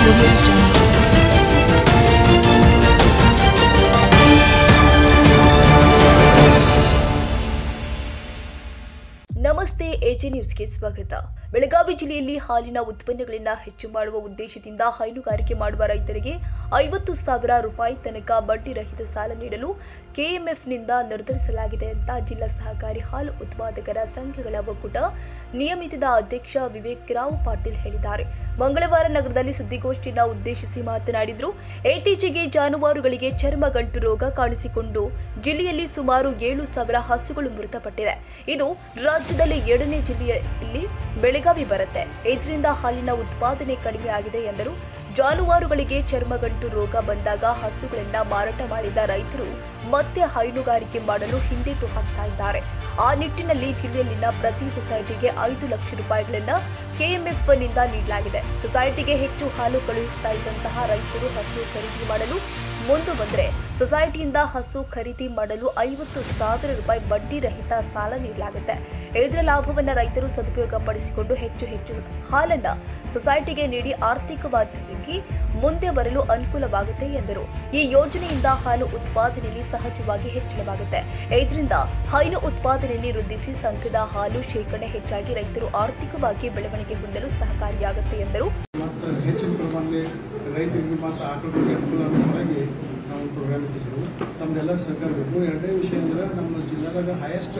audio jungle. ನಮಸ್ತೆ AJ ನ್ಯೂಸ್ಗೆ ಸ್ವಾಗತ ಬೆಳಗಾವಿ ಜಿಲ್ಲೆಯಲ್ಲಿ ಹಾಲಿನ ಉತ್ಪನ್ನಗಳನ್ನು ಹೆಚ್ಚು ಮಾಡುವ ಉದ್ದೇಶದಿಂದ ಹೈನುಗಾರಿಕೆ ಮಾಡುವ ರೈತರಿಗೆ ಐವತ್ತು ಸಾವಿರ ರೂಪಾಯಿ ತನಕ ಬಡ್ಡಿ ರಹಿತ ಸಾಲ ನೀಡಲು ಕೆಎಂಎಫ್ನಿಂದ ನಿರ್ಧರಿಸಲಾಗಿದೆ ಅಂತ ಜಿಲ್ಲಾ ಸಹಕಾರಿ ಹಾಲು ಉತ್ಪಾದಕರ ಸಂಘಗಳ ಒಕ್ಕೂಟ ನಿಯಮಿತದ ಅಧ್ಯಕ್ಷ ವಿವೇಕ್ ರಾವ್ ಪಾಟೀಲ್ ಹೇಳಿದ್ದಾರೆ ಮಂಗಳವಾರ ನಗರದಲ್ಲಿ ಸುದ್ದಿಗೋಷ್ಠಿಯನ್ನ ಉದ್ದೇಶಿಸಿ ಮಾತನಾಡಿದ್ರು ಇತ್ತೀಚೆಗೆ ಜಾನುವಾರುಗಳಿಗೆ ಚರ್ಮಗಂಟು ರೋಗ ಕಾಣಿಸಿಕೊಂಡು ಜಿಲ್ಲೆಯಲ್ಲಿ ಸುಮಾರು ಏಳು ಸಾವಿರ ಹಸುಗಳು ಮೃತಪಟ್ಟಿದೆ ಇದು ರಾಜ್ಯದಲ್ಲಿ ಏಳನೇ ಜಿಲ್ಲೆಯಲ್ಲಿ ಬೆಳಗಾವಿ ಬರುತ್ತೆ ಇದರಿಂದ ಹಾಲಿನ ಉತ್ಪಾದನೆ ಕಡಿಮೆ ಆಗಿದೆ ಎಂದರು ಜಾನುವಾರುಗಳಿಗೆ ಚರ್ಮಗಂಟು ರೋಗ ಬಂದಾಗ ಹಸುಗಳನ್ನ ಮಾರಾಟ ಮಾಡಿದ ರೈತರು ಮತ್ತೆ ಹೈನುಗಾರಿಕೆ ಮಾಡಲು ಹಿಂದೇಟು ಹಾಕ್ತಾ ಇದ್ದಾರೆ ಆ ನಿಟ್ಟಿನಲ್ಲಿ ಜಿಲ್ಲೆಯಲ್ಲಿನ ಪ್ರತಿ ಸೊಸೈಟಿಗೆ ಐದು ಲಕ್ಷ ರೂಪಾಯಿಗಳನ್ನ ಕೆಎಂಎಫ್ ನಿಂದ ನೀಡಲಾಗಿದೆ ಸೊಸೈಟಿಗೆ ಹೆಚ್ಚು ಹಾಲು ಕಳುಹಿಸ್ತಾ ಇದ್ದಂತಹ ರೈತರು ಹಸು ಖರೀದಿ ಮಾಡಲು ಮುಂದೆ ಬಂದ್ರೆ ಸೊಸೈಟಿಯಿಂದ ಹಸು ಖರೀದಿ ಮಾಡಲು ಐವತ್ತು ಸಾವಿರ ರೂಪಾಯಿ ಬಡ್ಡಿ ರಹಿತ ಸಾಲ ನೀಡಲಾಗುತ್ತೆ ಇದರ ಲಾಭವನ್ನ ರೈತರು ಸದುಪಯೋಗ ಪಡಿಸಿಕೊಂಡು ಹೆಚ್ಚು ಹೆಚ್ಚು ಹಾಲನ್ನ ಸೊಸೈಟಿಗೆ ನೀಡಿ ಆರ್ಥಿಕವಾಗಿ ಮುಂದೆ ಬರಲು ಅನುಕೂಲವಾಗುತ್ತೆ ಎಂದರು ಈ ಯೋಜನೆಯಿಂದ ಹಾಲು ಉತ್ಪಾದನೆಯಲ್ಲಿ ಸಹಜವಾಗಿ ಹೆಚ್ಚಳವಾಗುತ್ತೆ ಇದರಿಂದ ಹೈನು ಉತ್ಪಾದನೆಯಲ್ಲಿ ವೃದ್ಧಿಸಿ ಸಂಘದ ಹಾಲು ಶೇಖರಣೆ ಹೆಚ್ಚಾಗಿ ರೈತರು ಆರ್ಥಿಕವಾಗಿ ಬೆಳವಣಿಗೆ ಹೊಂದಲು ಸಹಕಾರಿಯಾಗುತ್ತೆ ಎಂದರು ಮತ್ತು ಹೆಚ್ಚಿನ ಪ್ರಮಾಣದಲ್ಲಿ ರೈತರಿಗೆ ಮತ್ತು ಆಕಳುಗಳಿಗೆ ಅನುಕೂಲ ಆಗೋ ಸಲುವಾಗಿ ನಾವು ಪ್ರೋಗ್ರಾಮ್ ಇಟ್ಟಿದ್ದೆವು ನಮ್ದೆಲ್ಲ ಸಹಕಾರ ಬೇಕು ಎರಡನೇ ವಿಷಯ ಅಂದ್ರೆ ನಮ್ಮ ಜಿಲ್ಲಾದಾಗ highest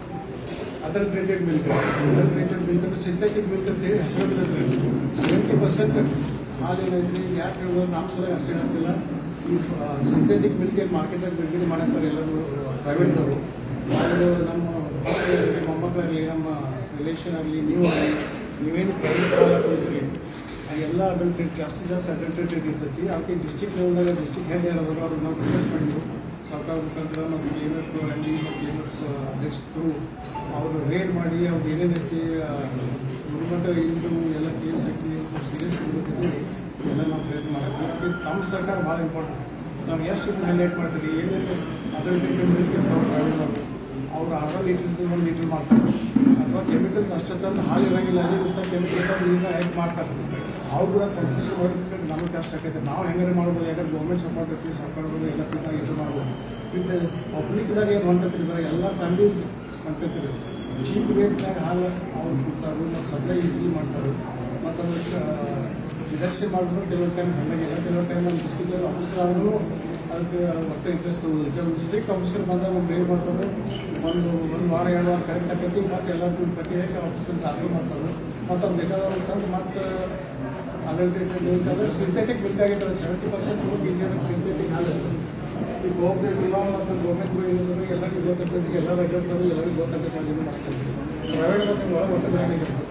adulterated milk adulterated milk ಅಂದ್ರೆ ಸಿಂಥೆಟಿಕ್ ಮಿಲ್ಕ್ ಅಂತ ಹೇಳಿ ಹೆಸರು ಬಿಡುತ್ತೆ ಸೆವೆಂಟಿ ಪರ್ಸೆಂಟ್ ಹಾಲು ಏನೈತಿ ಯಾಕೆ ಹೇಳೋದು ನಮ್ಮ ಸಲುವಾಗಿ ಅಷ್ಟೇ ಹೇಳ್ತಿಲ್ಲ ಈ ಸಿಂಥೆಟಿಕ್ ಮಿಲ್ಕ್ ಏನು ಮಾರ್ಕೆಟಾಗಿ ಬಿಡುಗಡೆ ಮಾಡತ್ತಾರೆ ಎಲ್ಲರೂ ಪ್ರೈವೇಟ್ನವರು ಅದು ನಮ್ಮ ಮಕ್ಕಳಾಗಲಿ ಮೊಮ್ಮಕ್ಕಳಾಗಲಿ ನಮ್ಮ ರಿಲೇಷನ್ ಆಗಲಿ ನೀವು ಆಗಲಿ ನೀವೇನು ಪ್ರೈವೇಟ್ ಹಾಲು ಆ ಎಲ್ಲ ಅಡಲ್ಟ್ರೇಟ್ ಜಾಸ್ತಿ ಜಾಸ್ತಿ ಅಡಲ್ಟ್ರೇಟೆಡ್ ಇರ್ತೈತಿ ಅದಕ್ಕೆ ಡಿಸ್ಟಿಕ್ ಲೆವೆಲ್ದಾಗ ಡಿಸ್ಟಿಕ್ ಹೆಡ್ ಯಾರಾದ್ರು ಅವ್ರಿಗೆ ನಾವು ರಿಕ್ವೆಸ್ಟ್ ಮಾಡಿದ್ವು ಸರ್ಕಾರ ಮುಖಾಂತರ ನಾವು K M F M D K M F ಅಧ್ಯಕ್ಷರು ಅವರು ರೇಡ್ ಮಾಡಿ ಅವ್ರು ಏನೇನು ಐತಿ ಗುರುಮಟ್ಟ ಇಂದು ಎಲ್ಲ ಕೇಸ್ ಹಾಕಿ ಸೀರಿಯಸ್ ಇರ್ತೈತಿ ಎಲ್ಲ ನಾವು ಪ್ರಯತ್ನ ಮಾಡ್ತೀವಿ ಅದಕ್ಕೆ ತಮ್ಮ ಸರ್ಕಾರ ಭಾಳ ಇಂಪಾರ್ಟೆಂಟ್ ನಾವು ಎಷ್ಟು ಹೈಲೈಟ್ ಮಾಡ್ತೀವಿ ಏನೇನು ಅಡಲ್ಟ್ರೇಟೆಡ್ ಮಿಲ್ಕ್ ಪ್ರೈವೇಟ್ ಅವ್ರು ಅರ್ಧ ಲೀಟರ್ ಒಂದು ಲೀಟರ್ ಮಾಡ್ತಾರೆ ಅಥವಾ ಕೆಮಿಕಲ್ಸ್ ಅಷ್ಟೇ ತಂದು ಹಾಲು ಇರಂಗಿಲ್ಲ ಅದೇ ದಿವಸ ಕೆಮಿಕಲ್ ಈಗ ಹೆಲ್ಪ್ ಮಾಡ್ತಾರೆ ಅವ್ರು ಕೂಡ ಕನ್ಸಿಷನ್ ಮಾಡೋದಕ್ಕೆ ನಮಗೆ ಕಷ್ಟ ಆಕೈತೆ ನಾವು ಹೆಂಗಾರೆ ಮಾಡ್ಬೋದು ಯಾಕಂದ್ರೆ ಗೌರ್ಮೆಂಟ್ ಸಪೋರ್ಟ್ ಇರ್ತೀವಿ ಸರ್ಕಾರಗಳು ಎಲ್ಲ ತಿಂದ ಇದು ಮಾಡ್ಬೋದು ಇದು ಪಬ್ಲಿಕ್ದಾಗ ಏನು ಹೊಂಟಿರ್ತಾರೆ ಎಲ್ಲ ಫ್ಯಾಮಿಲೀಸ್ ಹೊಂಟಿರ್ತಾರೆ ಚೀಪ್ ರೇಟ್ನಾಗ ಹಾಲು ಅವ್ರು ಕೊಡ್ತಾರೆ ಮತ್ತು ಸಪ್ಲೈ ಈಸಿಲಿ ಮಾಡ್ತಾರೆ ಮತ್ತು ಅದಕ್ಕೆ ಡಿಡಕ್ಷನ್ ಮಾಡಿದ್ರು ಕೆಲವೊಂದು ಟೈಮ್ ಹಂಗಾಗಿಲ್ಲ ಕೆಲವೊಂದು ಟೈಮ್ ನಮ್ಮ ಡಿಸ್ಟಿಕ್ ಆಫೀಸರ್ ಆದರೂ ಅದಕ್ಕೆ ಒಟ್ಟು ಇಂಟ್ರೆಸ್ಟ್ ತಗೋದಿಲ್ಲ ಕೆಲವು ಸ್ಟ್ರಿಕ್ಟ್ ಆಫೀಸರ್ ಬಂದಾಗ ಒಂದು ರೇಟ್ ಮಾಡ್ತಾರೆ ಒಂದು ಒಂದು ವಾರ ಎರಡು ವಾರ ಕರೆಕ್ಟ್ ಆಕೈತಿ ಮತ್ತು ಎಲ್ಲರಿಗೂ ಪಟ್ಟಿ ಹಾಕಿ ಆಫೀಸರ್ ಟ್ರಾನ್ಸ್ಫರ್ ಮಾಡ್ತಾರೆ ಮತ್ತು ಅವ್ರು ಬೇಕಾದವ್ರು ತಂದು ಮತ್ತು ಅಡಲ್ಟೇಟೆಡ್ ಮಿಲ್ಕ್ ಅಂದರೆ ಸಿಂಥೆಟಿಕ್ ಮಿಲ್ಕ್ ಆಗಿದ್ದಾರೆ ಸೆವೆಂಟಿ ಪರ್ಸೆಂಟ್ ಇಂಡಿಯಾದಾಗ ಸಿಂಥೆಟಿಕ್ ಹಾಲು ಈ ಕೋಆಪರೇಟಿವ್ ಲಾ ಮತ್ತು ಗೌರ್ಮೆಂಟ್ ಏನಂದ್ರೆ ಎಲ್ಲರಿಗೂ ಗೊತ್ತಿರ್ತೈತಿ ಎಲ್ಲ ರೈತರು ಎಲ್ಲರಿಗೂ ಗೊತ್ತಾಗ್ತೈತೆ ಅದನ್ನು ಮಾಡ್ತಾರೆ ಪ್ರೈವೇಟ್ ಮತ್ತು ಒಳಗೆ ಒಟ್ಟು ಬೇರೆ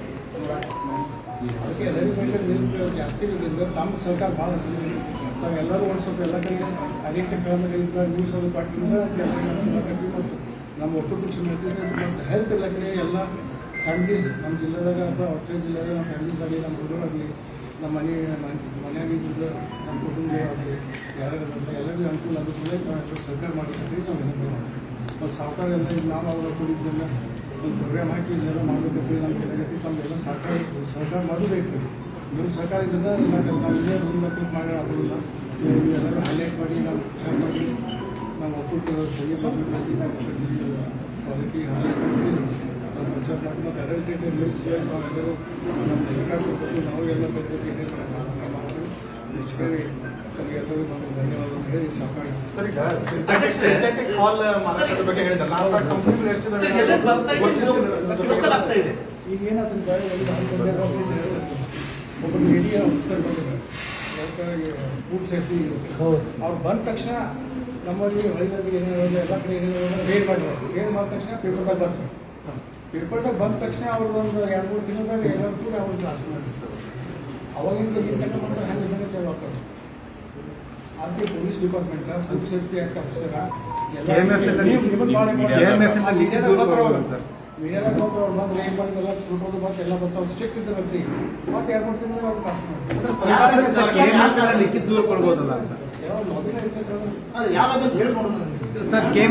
ಅದಕ್ಕೆ ಎಲ್ಲರಿಗೂ ಮೇಲೆ ಮಿಲ್ಕ್ ಜಾಸ್ತಿ ಇರೋದ್ರಿಂದ ತಮ್ಮ ಸರ್ಕಾರ ಭಾಳ ನಾವೆಲ್ಲರೂ ಒಂದು ಸ್ವಲ್ಪ ಎಲ್ಲ ಕಡೆ ಐಡೆಂಟಿಫೈ ಮಾಡಿದ್ರೆ ನ್ಯೂಸ್ ಅದು ಕೊಟ್ಟಿಂದ ಎಲ್ಲ ಕಟ್ಟಿ ಮತ್ತು ನಮ್ಮ ಒಕ್ಕೂಟ ಚೆನ್ನಾಗಿ ಮತ್ತು ಹೆಲ್ತ್ ಎಲ್ಲ ಕಡೆ ಎಲ್ಲ ಫ್ಯಾಮಿಲೀಸ್ ನಮ್ಮ ಜಿಲ್ಲೆದಾಗ ಅಥವಾ ಔಟ್ಸೈಡ್ ಜಿಲ್ಲೆದಾಗ ನಮ್ಮ ಫ್ಯಾಮಿಲೀಸ್ ಆಗಲಿ ನಮ್ಮ ಹುಡುಗರಾಗಲಿ ನಮ್ಮ ಮನೆ ಮನೆಯಾಗಿದ್ದು ನಮ್ಮ ಕುಟುಂಬ ಆಗಲಿ ಯಾರ್ಯಾರು ಬಂದ್ರೆ ಎಲ್ಲರಿಗೂ ಅನುಕೂಲ ಆಗೋ ಸಲುವಾಗಿ ನಾವು ಸರ್ಕಾರ ಮಾಡಿರ್ತೀವಿ ನಾವು ವಿನಂತಿ ಮಾಡ್ತೀವಿ ಮತ್ತು ಸರ್ಕಾರ ಎಲ್ಲ ಈಗ ನಾವು ಅವರ ಕುಡಿದ್ದೆಲ್ಲ ಒಂದು ಪ್ರೋಗ್ರಾಮ್ ಹಾಕಿ ಇದೆಲ್ಲ ಮಾಡಬೇಕಂತ ನಮ್ಮ ಕೆಳಗಟ್ಟಿ ತಮ್ಮೆಲ್ಲ ಸರ್ಕಾರ ಸರ್ಕಾರ ಮಾಡಬೇಕು ನಿಮ್ಮ ಸರ್ಕಾರ ಇದನ್ನ ಇಲ್ಲ ನಾವು ಇಲ್ಲೇ ಮುಂದೆ ಮಾಡಿ ಆಗೋದಿಲ್ಲ ನೀವು ಎಲ್ಲರೂ ಹೈಲೈಟ್ ಮಾಡಿ ನಾವು ವಿಚಾರ ಮಾಡಿ ನಾವು ಒಕ್ಕೂಟ ಸರಿ ಮಾಡಬೇಕು ಕ್ವಾಲಿಟಿ ಹೈಲೈಟ್ ಮಾಡಿ ನಾವು ವಿಚಾರ ಮಾಡಿ ಮತ್ತು ಅಡಲ್ಟೇಟೆಡ್ ಮಿಲ್ಕ್ಸ್ ನಾವೆಲ್ಲರೂ ನಮ್ಮ ಸರ್ಕಾರ ಕೊಟ್ಟು ನಾವು ಎಲ್ಲ ಬೇಕು ಮಾಡಿ ಇಷ್ಟು ಹೇಳಿ ತಮಗೆ ಎಲ್ಲರಿಗೂ ನಾನು ಧನ್ಯವಾದ ಹೇಳಿ ಸಾಕಾಗಿ ಸರ್ ಈಗ ಸಿಂಥೆಟಿಕ್ ಹಾಲ್ ಮಾರಾಟದ ಬಗ್ಗೆ ಹೇಳಿದ್ರಲ್ಲ ಆ ಕಂಪನಿ ಎಷ್ಟು ಸರ್, ಎಲ್ಲ ಬರ್ತಾ ಇದೆ, ಇದು local ಆಗ್ತಾ ಇದೆ. ಈಗ ಏನಾಗ್ತದೆ ಒಂದು ಹತ್ತು ಬಂದಾಗ ಒಬ್ಬ ಮೀಡಿಯಾ ಆಫೀಸರ್ ಬಂದಿದ್ದಾರೆ ಫುಡ್ ಸೇಫ್ಟಿ ಅವ್ರು ಬಂದ ತಕ್ಷಣ ನಮ್ಮಲ್ಲಿ ಹಳ್ಳಿಯಲ್ಲಿ ಏನೇನು ಎಲ್ಲ ಕಡೆ ಏನೇನು ರೇಡ್ ಮಾಡಿದ್ರು ರೇಡ್ ಮಾಡಿದ ತಕ್ಷಣ ಪೇಪರ್ದಾಗ ಬರ್ತಾರೆ ಪೇಪರ್ದಾಗ ಬಂದ ತಕ್ಷಣ ಅವ್ರು ಒಂದು ಎರಡು ಮೂರು ದಿನದಾಗ ಎಲ್ಲರೂ ಕೂಡ ಅವ್ರು ಕ್ಲಾಸ್ ಮಾಡಿರ್ತಾರೆ ಅವಾಗಿಂದ ಈ ತನಕ ಮಾತ್ರ ಹೆಂಗೆ ಹೆಂಗೆ ಚಾಲು ಆಗ್ತದೆ ಅದಕ್ಕೆ police department food safety act officer KMF ಇಂದ KMF ಇಂದ ಲಿಖಿತ ದೂರು ಕೊಡ್ಬೋದು ಸರ್. ಮೀಡಿಯಾದಾಗ ಹೋದ್ರೆ ಅವ್ರು ಬಂದು ರೇಟ್ ಮಾಡಿ ಎಲ್ಲ ಫೋಟೋದು ಮತ್ತೆ ಎಲ್ಲ ಬರ್ತಾವೆ ಸ್ಟಿಕ್ ಇದ್ದಂತೆ ಮತ್ತೆ ಎರಡು ಮೂರು ತಿಂಗಳು ಅವ್ರು ಕ್ಲಾಸ್ ಮಾಡ್ತಾರೆ ಸರ್ಕಾರ ಲಿಖಿತ ದೂರ ಕೊಡ್ಬೋದಲ್ಲ ಅಂತ ಯಾವ ಲಾಬಿನ ಇರ್ತೈತೆ ಅದು ಯಾವಾಗ ಅಂತ ಹೇಳಿ ನೋಡೋಣ sir sir K M F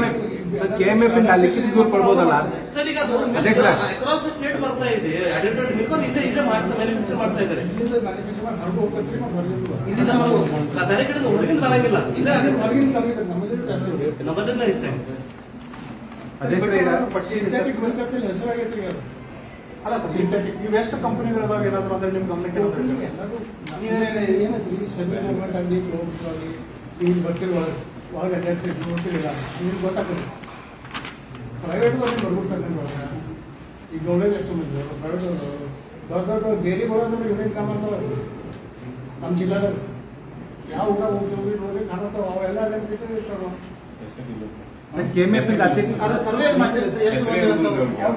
KMF ಇಂದ ಲಿಖಿತ ದೂರು ಕೊಡ್ಬೋದಲ್ಲ ಸರ್ ಈಗ ಅದು ಅಧ್ಯಕ್ಷರ. ಅಕ್ರಾಸ್ ಸ್ಟೇಟ್ ಬರ್ತಾ ಇದೆ ಅಡ್ವರ್ಟೈಸ್ ಮಿಲ್ಕೊಂಡು ಇಲ್ಲೇ ಇಲ್ಲೇ ಮಾಡ್ತಾ ಮ್ಯಾನುಫ್ಯಾಕ್ಚರ್ ಮಾಡ್ತಾ ಇದ್ದಾರೆ ಇಲ್ಲಿಂದ ಮ್ಯಾನುಫ್ಯಾಕ್ಚರ್ ಮಾಡಿ ಹೊರಗೆ ಹೋಗ್ತಾರೆ ಮತ್ತೆ ಹೊರಗೆ ಇಲ್ಲಿಂದ ಹೊರಗೆ- ಬೇರೆ ಕಡೆ ಹೊರಗಿನ ಬರಂಗಿಲ್ಲ ಇಲ್ಲೇ ಹೊರಗಿನ ಕಮ್ಮಿ ಇದೆ, ನಮ್ಮದೇ ಜಾಸ್ತಿ ಇದೆ ನಮ್ಮದನ್ನ ಹೆಚ್ಚಾಗಿದೆ ಅಧ್ಯಕ್ಷರ ಈಗ ಸಿಂಥೆಟಿಕ್ ಮಿಲ್ಕ್ ಅಂತ ಹೆಸರಾಗೈತೆ ಈಗ ಅದು. ಅಲ್ಲ ಸರ್ ಸಿಂಥೆಟಿಕ್ ಇವು ಎಷ್ಟು ಕಂಪನಿಗಳಿದಾವೆ ಏನಾದ್ರು ಅಂದ್ರೆ ನಿಮ್ ಗಮನಕ್ಕೆ ಏನಾದ್ರು ಎಲ್ಲರೂ ಏನೈತ್ರಿ ಸೆಮಿ ಗೌರ್ಮೆಂಟ್ ಆಗಲಿ ಗೌರ್ಮೆಂಟ್ ಆಗಲಿ ಈಗ ಬರ್ತಿರೋ ಒಳಗೆ ಒಳಗೆ ಅಡ್ಡಾಡ್ತಿರ್ತೀವಿ ನೋಡ್ತಿರಲಿಲ್ಲ ನಿಮ್ಗೆ ಗೊತ್ತಾಗ್ತದೆ ಪ್ರೈವೇಟ್ ಅವ್ರಿಗೆ ಬರ್ಬಿಡ್ತಾರೆ ಒಳಗೆ ಈಗ ಗೌರ್ಮೆಂಟ್ ಎಷ್ಟು ಮಂದಿ ಪ್ರೈವೇಟ್ ದೊಡ್ಡ ದೊಡ್ಡ ಡೈರಿ ಒಳಗೆ ಯೂನಿಟ್ ಕಾಮ ನಮ್ಮ ಜಿಲ್ಲಾದಾಗ ಯಾವ ಊರಾಗ ಹೋಗ್ತೀವಿ ನೋಡಿ ಕಾಣತ್ತಾವ ಅವೆಲ್ಲ ಅಡ್ಡಾಡ್ತಿರ್ತಾರೆ ಇರ್ತಾವ ಕೆಎಂಎಫ್ ಇಂದ ಅಧ್ಯಕ್ಷ ಸರ್ವೆ ಮಾಡ್ತೀರಿ ಸರ್ ಎಷ್ಟು ಬಂದಿದೆ ಅಂತ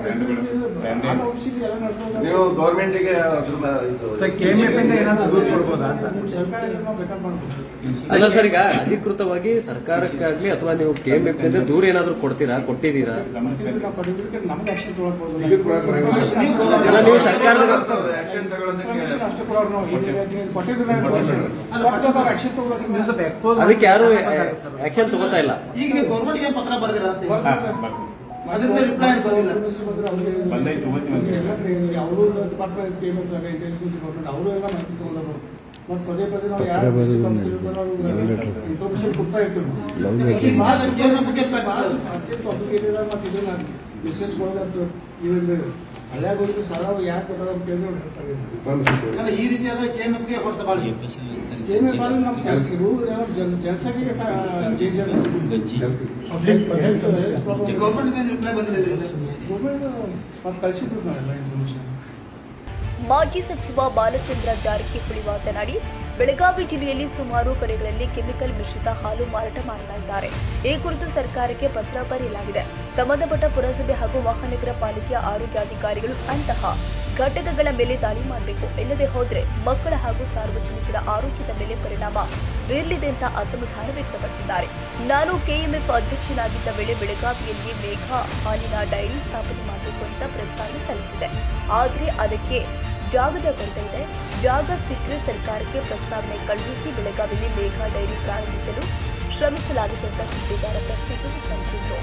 ನಾನು ಔಷಧಿ ಎಲ್ಲ ನಡೆಸೋದು ನೀವು ಗೌರ್ಮೆಂಟಿಗೆ ಅದ್ರ ಮ- ಇದು ಕೆಎಂಎಫ್ ಇಂದ ಏನಾದ್ರು ದೂರು ಕೊಡ್ಬೋದಾ ಅಂತ ನಿಮ್ಮ ಸರ್ಕಾರ ಇದ್ರೆ ನಾವು ಬೇಕಾದ್ರೆ ಮಾಡ್ಬೋದು ಅಲ್ಲ ಸರ್ ಈಗ ಅಧಿಕೃತವಾಗಿ ಸರ್ಕಾರಕ್ಕಾಗ್ಲಿ ಅಥವಾ ನೀವು ಕೆ ಎಂ ಎಫ್ ದೂರ ಏನಾದ್ರು ಕೊಡ್ತೀರಾ ಕೊಟ್ಟಿದ್ದೀರಾ ಯಾಕಂದ್ರೆ ನಾವು ಪಡೆದಿದ್ದಕ್ಕೆ ನಮ್ಗೆ ಆಕ್ಷನ್ ತೊಗೊಳ್ಬೋದು ಅಲ್ಲ ನೀವು ಸರ್ಕಾರದ ಆಕ್ಷನ್ ತಗೊಳ್ಳೋದಕ್ಕೆ Information ಅಷ್ಟೇ ಕೊಡೋರು ನಾವು. ಈಗ ನೀವು ಕೊಟ್ಟಿದ್ರೆ information. ಕೊಟ್ಟರೆ ಸರ್ action ತಗೊಳ್ಬೇಕು ನೀವು ನೀವು. ಸ್ವಲ್ಪ expose ಅದಕ್ಕೆ ಯಾರು ಮಾಡ್ಬೇಕಾಗುತ್ತೆ ಸರ್. ಆಕ್ಷನ್ ತಗೋತಾ ಇಲ್ಲ ಈಗ ನೀವು ಗೌರ್ಮೆಂಟ್ಗೆ ಪತ್ರ ಬರೆದಿರ ಅಂತ ಮತ್ತೆ ಅದರಿಂದ reply ಏನು ಬಂದಿಲ್ಲ? information ಬಂದ್ರೆ ಅವ್ರಿಗೆ ಎಲ್ಲ ಕಡೆ ಅವರು ಡಿಪಾರ್ಟ್ಮೆಂಟ್ ಪೇಮೆಂಟ್ ಇಂಟೆಲಿಜೆನ್ಸ್ ಡಿಪಾರ್ಟ್ಮೆಂಟ್ ಅವರು ಎಲ್ಲ ಮಾಹಿತಿ ತಗೊಂಡವರು ಮತ್ತೆ ಪದೇ ಪದೇ ನಾವು ಯಾರು ಇನ್ಫಾರ್ಮೇಶನ್ ಕೊಡ್ತಾ ಇರ್ತೀವಿ ನಾವು. ಈಗ ಭಾಳ KMF ಗೆ ಭಾಳ ಭಾಳ ಅರ್ಜೆಂಟ್ topic ಏನಿದೆ ಮತ್ತೆ ಇದನ್ನ ಮೆಸೇಜ್ಗಳಂತೂ ಇವಾಗ ಹಳ್ಯಾಗ ಹೋಗಿದ್ದು ಸಾಲ ಯಾಕೆ ಕೊಟ್ಟಾರ ಅಂತ ಕೇಳಿ ಅವ್ರು ಹೇಳ್ತಾರೆ ಅಲ್ಲ ಈ ರೀತಿ ಆದ್ರೆ KMF ಗೆ ಹೊಡೆತ ಭಾಳ ಇದೆ. ಏನೇ ಮಾಡಿ ನಮ್ಮ ರೂಲ್ ಜನಸಂಖ್ಯೆಗೆ ಚೇಂಜ್ ಪಬ್ಲಿಕ್ ಈ ಗೌರ್ಮೆಂಟ್ ರಿಪ್ಲೈ ಬಂದಿದೆ ಇದರಿಂದ ಮತ್ತೆ ಕಳಿಸಿದ್ರು ನಾವೆಲ್ಲ ಇನ್ಫಾರ್ಮೇಶನ್ ಮಾಜಿ ಸಚಿವ ಬಾಲಚಂದ್ರ ಜಾರಕಿಹೊಳಿ ಮಾತನಾಡಿ ಬೆಳಗಾವಿ ಜಿಲ್ಲೆಯಲ್ಲಿ ಸುಮಾರು ಕಡೆಗಳಲ್ಲಿ ಕೆಮಿಕಲ್ ಮಿಶ್ರಿತ ಹಾಲು ಮಾರಾಟ ಮಾಡ್ತಾ ಇದ್ದಾರೆ ಈ ಕುರಿತು ಸರ್ಕಾರಕ್ಕೆ ಪತ್ರ ಬರೆಯಲಾಗಿದೆ ಸಂಬಂಧಪಟ್ಟ ಪುರಸಭೆ ಹಾಗೂ ಮಹಾನಗರ ಪಾಲಿಕೆಯ ಆರೋಗ್ಯಾಧಿಕಾರಿಗಳು ಅಂತಹ ಘಟಕಗಳ ಮೇಲೆ ದಾಳಿ ಮಾಡಬೇಕು ಇಲ್ಲದೆ ಹೋದ್ರೆ ಮಕ್ಕಳ ಹಾಗೂ ಸಾರ್ವಜನಿಕರ ಆರೋಗ್ಯದ ಮೇಲೆ ಪರಿಣಾಮ ಬೀರಲಿದೆ ಅಂತ ಅಸಮಾಧಾನ ವ್ಯಕ್ತಪಡಿಸಿದ್ದಾರೆ ನಾನು ಕೆಎಂಎಫ್ ಅಧ್ಯಕ್ಷನಾಗಿದ್ದ ವೇಳೆ ಬೆಳಗಾವಿಯಲ್ಲಿ ಮೇಘ ಹಾಲಿನ ಡೈರಿ ಸ್ಥಾಪನೆ ಮಾಡಬೇಕು ಅಂತ ಪ್ರಸ್ತಾವನೆ ಸಲ್ಲಿಸಿದೆ ಆದರೆ ಅದಕ್ಕೆ ಜಾಗದ ಕೊರತೆ ಇದೆ ಜಾಗ ಸಿಕ್ಕರೆ ಸರ್ಕಾರಕ್ಕೆ ಪ್ರಸ್ತಾವನೆ ಕಳುಹಿಸಿ ಬೆಳಗಾವಿಯಲ್ಲಿ ಮೇಘ ಡೈರಿ ಪ್ರಾರಂಭಿಸಲು ಶ್ರಮಿಸಲಾಗಿದೆ ಅಂತ ಸುದ್ದಿಗಾರ ಪ್ರಶ್ನೆಗೆ ಉತ್ತರಿಸಿದರು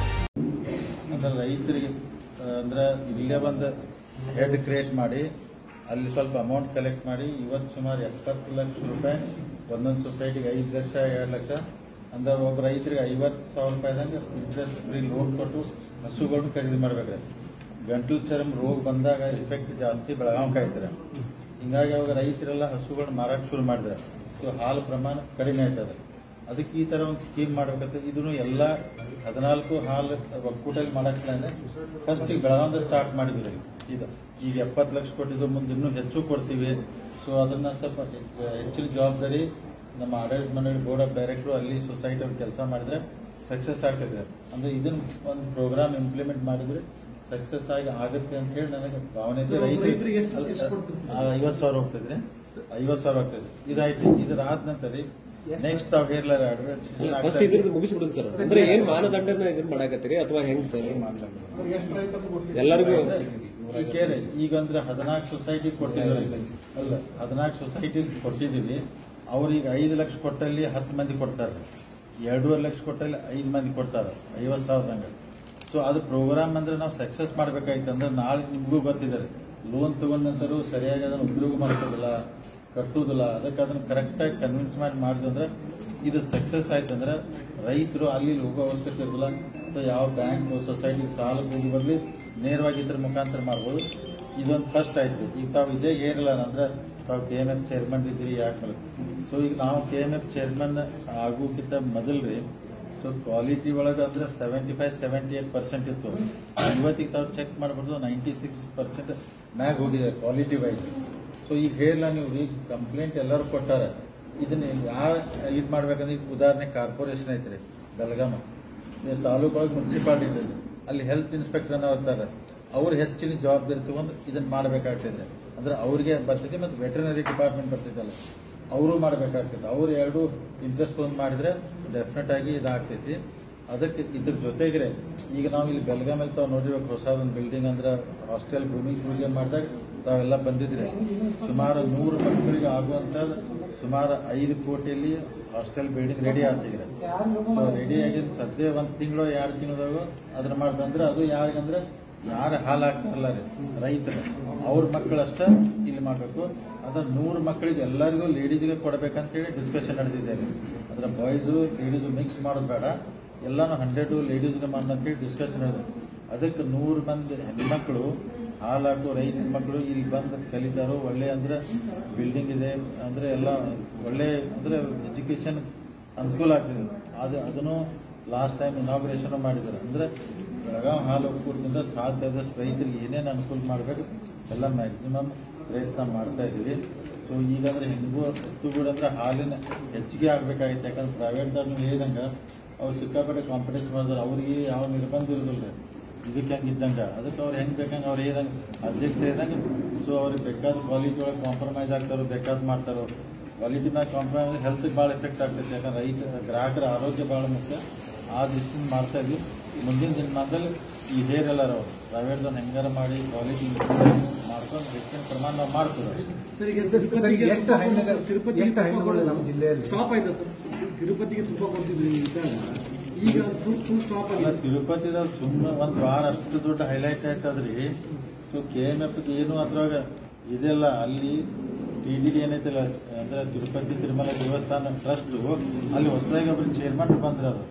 ಅಂದ್ರೆ ರೈತರಿಗೆ ಆ, ಅಂದ್ರೆ ಇಲ್ಲೇ ಒಂದು ಹೆಡ್ ಕ್ರಿಯೇಟ್ ಮಾಡಿ ಅಲ್ಲಿ ಸ್ವಲ್ಪ ಅಮೌಂಟ್ ಕಲೆಕ್ಟ್ ಮಾಡಿ ಇವತ್ತು ಸುಮಾರು ಎಪ್ಪತ್ತು ಲಕ್ಷ ರೂಪಾಯಿ ಒಂದೊಂದು ಸೊಸೈಟಿಗೆ ಐದು ಲಕ್ಷ ಎರಡು ಲಕ್ಷ ಅಂದ್ರೆ ಒಬ್ಬ ರೈತರಿಗೆ ಐವತ್ತು ಸಾವಿರ ರೂಪಾಯಿದಂಗೆ ಬಿಸ್ನೆಸ್ ಫ್ರೀ ಲೋನ್ ಕೊಟ್ಟು ಹಸುಗಳನ್ನ ಖರೀದಿ ಮಾಡ್ಬೇಕ್ರಿ ಗಂಟಲು ಚರ್ಮ ರೋಗ ಬಂದಾಗ ಎಫೆಕ್ಟ್ ಜಾಸ್ತಿ ಬೆಳಗಾವ್ ಕಾಯ್ತಾರೆ ಹಿಂಗಾಗಿ ಅವಾಗ ರೈತರೆಲ್ಲ ಹಸುಗಳನ್ನ ಮಾರಕ್ಕೆ ಶುರು ಮಾಡಿದ್ರೆ ಸೊ ಹಾಲು ಪ್ರಮಾಣ ಕಡಿಮೆ ಆಯ್ತದೆ ಅದಕ್ಕೆ ಈ ತರ ಒಂದು ಸ್ಕೀಮ್ ಮಾಡ್ಬೇಕಂತ ಇದನ್ನು ಎಲ್ಲ ಹದಿನಾಲ್ಕು ಹಾಲು ಒಕ್ಕೂಟಲ್ಲಿ ಮಾಡಕ್ಕಿಲ್ಲ ಅಂದ್ರೆ ಫಸ್ಟ್ ಈಗ ಬೆಳಗಾವಿಂದ ಸ್ಟಾರ್ಟ್ ಮಾಡಿದ್ವಿ ಇದು ಈಗ ಎಪ್ಪತ್ತು ಲಕ್ಷ ಕೊಟ್ಟಿದ್ದು ಮುಂದೆ ಇನ್ನೂ ಹೆಚ್ಚು ಕೊಡ್ತೀವಿ ಸೊ ಅದನ್ನ ಸ್ವಲ್ಪ ಹೆಚ್ಚು- ಹೆಚ್ಚಿನ ಜವಾಬ್ದಾರಿ ನಮ್ಮ ಆಡಳಿತ ಮಂಡಳಿ ಬೋರ್ಡ್ ಆಫ್ ಡೈರೆಕ್ಟರ್ ಅಲ್ಲಿ ಸೊಸೈಟಿ ಅವ್ರು ಕೆಲಸ ಮಾಡಿದ್ರೆ ಸಕ್ಸಸ್ ಆಗ್ತದೆ ಅಂದ್ರೆ ಇದನ್ನ ಒಂದು ಪ್ರೋಗ್ರಾಮ್ ಇಂಪ್ಲಿಮೆಂಟ್ ಮಾಡಿದ್ರೆ ಸಕ್ಸಸ್ ಆಗಿ ಆಗುತ್ತೆ ಅಂತ ಹೇಳಿ ನನಗೆ ಭಾವನೆ ಇದೆ ರೈತರಿಗೆ ಎಷ್ಟು- ಎಷ್ಟು ಕೊಡ್ತೀರಿ ಸರ್? ಐವತ್ತು ಸಾವಿರ ಹೋಗ್ತದ್ರಿ ಐವತ್ತು ಸಾವಿರ ಆಗ್ತದೆ ಇದಾಯ್ತು ಇದರ ಆದ ನಂತರ ನೆಕ್ಸ್ಟ್ ತಾವ್ ಹೇರ್ಲಾರ ಫಸ್ಟ್ ಇದ್ರದ್ದು ಮುಗಿಸ್ಬಿಡುದು ಸರ್ ಅಂದ್ರೆ ಏನ್ ಮಾನದಂಡನ ಇದನ್ನ ಮಾಡಾಕತ್ತೀರಿ ಅಥವಾ ಹೆಂಗ್ ಸರ್ ಎಷ್ಟು ರೈತರು ಗೊತ್ತಿದೆ ಎಲ್ಲರಿಗೂ ಈ ಕೇಳಿ ಈಗ ಅಂದ್ರೆ ಹದಿನಾಲ್ಕು ಸೊಸೈಟಿ ಕೊಟ್ಟಿದ್ದೀವಿ ಅಲ್ಲ ಹದಿನಾಲ್ಕು ಸೊಸೈಟಿ ಕೊಟ್ಟಿದ್ದೀವಿ ಅವ್ರಿಗೆ ಐದು ಲಕ್ಷ ಕೊಟ್ಟಲ್ಲಿ ಹತ್ತು ಮಂದಿ ಕೊಡ್ತಾರೆ ಎರಡೂವರೆ ಲಕ್ಷ ಕೊಟ್ಟಲ್ಲಿ ಐದು ಮಂದಿ ಕೊಡ್ತಾರೆ ಐವತ್ತು ಸಾವಿರದಂಗೆ ಸೊ ಅದು ಪ್ರೋಗ್ರಾಮ್ ಅಂದ್ರೆ ನಾವು ಸಕ್ಸಸ್ ಮಾಡ್ಬೇಕಾಯ್ತು ಅಂದ್ರೆ ನಾಳೆ ನಿಮಗೂ ಗೊತ್ತಿದ್ದಾರೆ ಲೋನ್ ತಗೊಂಡ ನಂತರ ಸರಿಯಾಗಿ ಅದನ್ನು ಉಪಯೋಗ ಮಾಡ್ಕೋದಿಲ್ಲ ಕಟ್ಟುವುದಿಲ್ಲ ಅದಕ್ಕೆ ಅದನ್ನ ಕರೆಕ್ಟಾಗಿ ಕನ್ವಿನ್ಸ್ ಮಾಡಿ ಮಾಡಿದಂದ್ರೆ ಇದು ಸಕ್ಸಸ್ ಆಯ್ತಂದ್ರೆ ರೈತರು ಅಲ್ಲಿ ಇಲ್ಲಿ ಹೋಗೋ ಅವಶ್ಯಕತೆ ಇರಲ್ಲ ಅಥವಾ ಯಾವ ಬ್ಯಾಂಕ್ ಸೊಸೈಟಿ ಸಾಲಕ್ಕೆ ಹೋಗಿ ಬರಲಿ ನೇರವಾಗಿ ಇದ್ರ ಮುಖಾಂತರ ಮಾಡ್ಬೋದು ಇದೊಂದು ಫಸ್ಟ್ ಆಯ್ತು ಈಗ ತಾವು ಇದೇ ಏನಿಲ್ಲ ಅಂದ್ರೆ ತಾವು ಕೆ ಎಮ್ ಎಫ್ ಚೇರ್ಮನ್ ಇದ್ರಿ ಯಾಕೆ ಸೊ ಈಗ ನಾವು ಕೆ ಎಮ್ ಎಫ್ ಚೇರ್ಮನ್ ಆಗೋಕ್ಕಿಂತ ಮೊದಲ್ರಿ ಸೊ ಕ್ವಾಲಿಟಿ ಒಳಗೆ ಅಂದ್ರೆ seventy five seventy eight percent ಇತ್ತು ಇವತ್ತಿಗೆ ತಾವು ಚೆಕ್ ಮಾಡ್ಬೋದು ನೈಂಟಿ ಸಿಕ್ಸ್ ಪರ್ಸೆಂಟ್ ಮ್ಯಾಗ ಹೋಗಿದೆ ಕ್ವಾಲಿಟಿ ವೈಸ್ ಸೊ ಈಗ ಹೇಳಲ್ಲ ನೀವು ಈಗ ಕಂಪ್ಲೇಂಟ್ ಎಲ್ಲರೂ ಕೊಟ್ಟಾರ ಇದನ್ನ ಯಾರು ಇದು ಮಾಡ್ಬೇಕಂದ್ರೆ ಈಗ ಉದಾಹರಣೆ ಕಾರ್ಪೊರೇಷನ್ ಐತ್ರಿ ಬೆಳಗಾಮ ತಾಲೂಕು ಒಳಗೆ ಮುನ್ಸಿಪಾಲಿಟಿ ಇದೆ ಅಲ್ಲಿ ಹೆಲ್ತ್ ಇನ್ಸ್ಪೆಕ್ಟರ್ ಅನ್ನೋ ಇರ್ತಾರೆ ಅವ್ರು ಹೆಚ್ಚಿನ ಜವಾಬ್ದಾರಿ ತಗೊಂಡು ಇದನ್ನ ಮಾಡಬೇಕಾಗ್ತದೆ ಅಂದ್ರೆ ಅವ್ರಿಗೆ ಬರ್ತೈತಿ ಮತ್ತು ವೆಟರ್ನರಿ ಡಿಪಾರ್ಟ್ಮೆಂಟ್ ಬರ್ತೈತಲ್ಲ ಅವರು ಮಾಡಬೇಕಾಗ್ತೈತೆ ಅವ್ರು ಎರಡು ಇಂಟ್ರೆಸ್ಟ್ ತೊಗೊಂಡು ಮಾಡಿದ್ರೆ ಡೆಫಿನೆಟ್ ಆಗಿ ಇದಾಗ್ತೈತಿ ಅದಕ್ಕೆ ಇದ್ರ ಜೊತೆಗೆ ಈಗ ನಾವು ಇಲ್ಲಿ ಬೆಳಗಾಮಲ್ಲಿ ತಾವು ನೋಡಿರ್ಬೇಕು ಹೊಸದೊಂದು ಬಿಲ್ಡಿಂಗ್ ಅಂದ್ರೆ ಹಾಸ್ಟೆಲ್ ಭೂಮಿ ಪೂಜೆ ಮಾಡಿದಾಗ ತಾವೆಲ್ಲ ಬಂದಿದ್ರೆ ಸುಮಾರು ನೂರು ಮಕ್ಕಳಿಗೆ ಆಗುವಂತ ಸುಮಾರು ಐದು ಕೋಟಿಯಲ್ಲಿ ಹಾಸ್ಟೆಲ್ ಬಿಲ್ಡಿಂಗ್ ರೆಡಿ ಆಗ್ತಿದ್ರೆ ಸೊ ರೆಡಿ ಆಗಿದ್ದು ಸದ್ಯ ಒಂದು ತಿಂಗಳು ಎರಡು ತಿಂಗಳದಾಗ ಅದನ್ನ ಮಾಡ್ದಂದ್ರೆ ಅದು ಯಾರಿಗಂದ್ರೆ ಯಾರು ಹಾಲು ಹಾಕ್ತಾರಲ್ಲ ರೀ ರೈತರು ಅವ್ರ ಮಕ್ಕಳಷ್ಟ ಇಲ್ಲಿ ಮಾಡಬೇಕು ಅದ್ರ ನೂರು ಮಕ್ಕಳಿಗೆ ಎಲ್ಲರಿಗೂ ಲೇಡೀಸ್ಗೆ ಕೊಡಬೇಕಂತ ಹೇಳಿ ಡಿಸ್ಕಷನ್ ನಡೆದಿದೆ ರೀ ಅದ್ರ ಬಾಯ್ಸು ಲೇಡೀಸು ಮಿಕ್ಸ್ ಮಾಡೋದು ಬೇಡ ಎಲ್ಲಾನು ಹಂಡ್ರೆಡು ಲೇಡೀಸ್ಗೆ ಮಾಡೋಣ ಅಂತೇಳಿ ಡಿಸ್ಕಷನ್ ನಡೆದ ಅದಕ್ಕೆ ನೂರು ಮಂದಿ ಹೆಣ್ಮಕ್ಳು ಹಾಲು ಹಾಕೋ ರೈತರ ಮಕ್ಕಳು ಇಲ್ಲಿ ಬಂದು ಕಲಿತಾರೋ ಒಳ್ಳೆ ಅಂದ್ರೆ ಬಿಲ್ಡಿಂಗ್ ಇದೆ ಅಂದ್ರೆ ಎಲ್ಲ ಒಳ್ಳೆ ಅಂದ್ರೆ ಎಜುಕೇಶನ್ ಅನುಕೂಲ ಆಗ್ತಿದೆ ಅದು ಅದನ್ನು ಲಾಸ್ಟ್ ಟೈಮ್ ಇನಾಗ್ರೇಷನ್ ಮಾಡಿದ್ದಾರೆ ಅಂದ್ರೆ ಬೆಳಗಾವಿ ಹಾಲು ಒಕ್ಕೂಟದಿಂದ ಸಾಧ್ಯ ಆದಷ್ಟು ರೈತರಿಗೆ ಏನೇನು ಅನುಕೂಲ ಮಾಡಬೇಕು ಎಲ್ಲ ಮ್ಯಾಕ್ಸಿಮಮ್ ಪ್ರಯತ್ನ ಮಾಡ್ತಾ ಇದ್ದೀವಿ ಸೊ ಈಗಂದ್ರೆ ಹೆಂಗೂ ಕೂಡ ಅಂದ್ರೆ ಹಾಲಿನ ಹೆಚ್ಚಿಗೆ ಆಗ್ಬೇಕಾಗಿತ್ತು ಯಾಕಂದ್ರೆ ಪ್ರೈವೇಟ್ದಾಗ ನೀವು ಹೇಳಿದಂಗೆ ಅವ್ರು ಸಿಕ್ಕಾಪಟ್ಟೆ ಕಾಂಪಿಟೇಷನ್ ಮಾಡಿದ್ರೆ ಅವ್ರಿಗೆ ಯಾವ ನಿರ್ಬಂಧ ಇರೋದಿಲ್ಲ ಇದಕ್ಕೆ ಹೆಂಗೆ ಇದ್ದಂಗೆ ಅದಕ್ಕೆ ಅವ್ರು ಹೆಂಗೆ ಬೇಕಂಗೆ ಅವ್ರು ಹೇಳ್ದಂಗೆ ಅಧ್ಯಕ್ಷ ಹೇಳ್ದಂಗೆ ಸೊ ಅವ್ರಿಗೆ ಬೇಕಾದ ಕ್ವಾಲಿಟಿ ಒಳಗೆ ಕಾಂಪ್ರಮೈಸ್ ಆಗ್ತಾರೋ ಬೇಕಾದ್ ಮಾಡ್ತಾರೋ ಕ್ವಾಲಿಟಿ ಮ್ಯಾಗ ಕಾಂಪ್ರಮೈಸ್ ಹೆಲ್ತ್ಗೆ ಭಾಳ ಎಫೆಕ್ಟ್ ಆಗ್ತೈತೆ ಯಾಕಂದ್ರೆ ರೈತ ಗ್ರಾಹಕರ ಆರೋಗ್ಯ ಭಾಳ ಮುಖ್ಯ ಆ ದೃಷ್ಟಿಯಿಂದ ಮಾಡ್ತಾ ಇದ್ವಿ ಮುಂದಿನ ದಿನಮಾನದಲ್ಲಿ ಈ ಹೇರ್ ಎಲ್ಲಾರ ಅವರು ಪ್ರೈವೇಟ್ದವ್ರು ಹೆಂಗಾರ ಮಾಡಿ ಕ್ವಾಲಿಟಿ ಮಾಡ್ಕೊಂಡು ಹೆಚ್ಚಿನ ಪ್ರಮಾಣ ನಾವು ಮಾಡ್ತೀವಿ ಸರ್ ಈಗ ಸರ್, ತಿರುಪತಿಗೆ ಎಷ್ಟು ತುಪ್ಪ ಹೈನುಗಾರ- ಕೊಡ್ತಾರೆ. ತಿರುಪತಿಗೆ ಎಷ್ಟು ತುಪ್ಪ ಹೈನುಗಳು ಕೊಡೋದು ನಮ್ಮ ಜಿಲ್ಲೆಯಲ್ಲಿ? ಸ್ಟಾಪ್ ಆಯ್ತಾ ಸರ್ ತಿರುಪತಿಗೆ ತುಪ್ಪ ಕೊಡ್ತಿದ್ರಿ ಇದ್ದಾಗ ಈಗ ಫುಲ್ ಫುಲ್ ಸ್ಟಾಪ್ ಅಲ್ಲ ಆಗಿದೆ ತಿರುಪತಿದ ಸುಮ್ಮನೆ ಒಂದು ವಾರ ಅಷ್ಟು ದೊಡ್ಡ ಹೈಲೈಟ್ ಆಯ್ತದ್ರಿ ಸೊ ಕೆ ಎಮ್ ಎಫ್ ಏನು ಅದ್ರೊಳಗ ಇದೆಲ್ಲ ಅಲ್ಲಿ ಟಿ ಡಿ ಡಿ ಏನೈತಿಲ್ಲ ಅಂದ್ರೆ ತಿರುಪತಿ ತಿರುಮಲ ದೇವಸ್ಥಾನ ಟ್ರಸ್ಟ್ ಅಲ್ಲಿ ಹೊಸದಾಗಿ ಒಬ್ರು ಚೇರ್ಮನ್ ಬಂದ್ರ ಅದು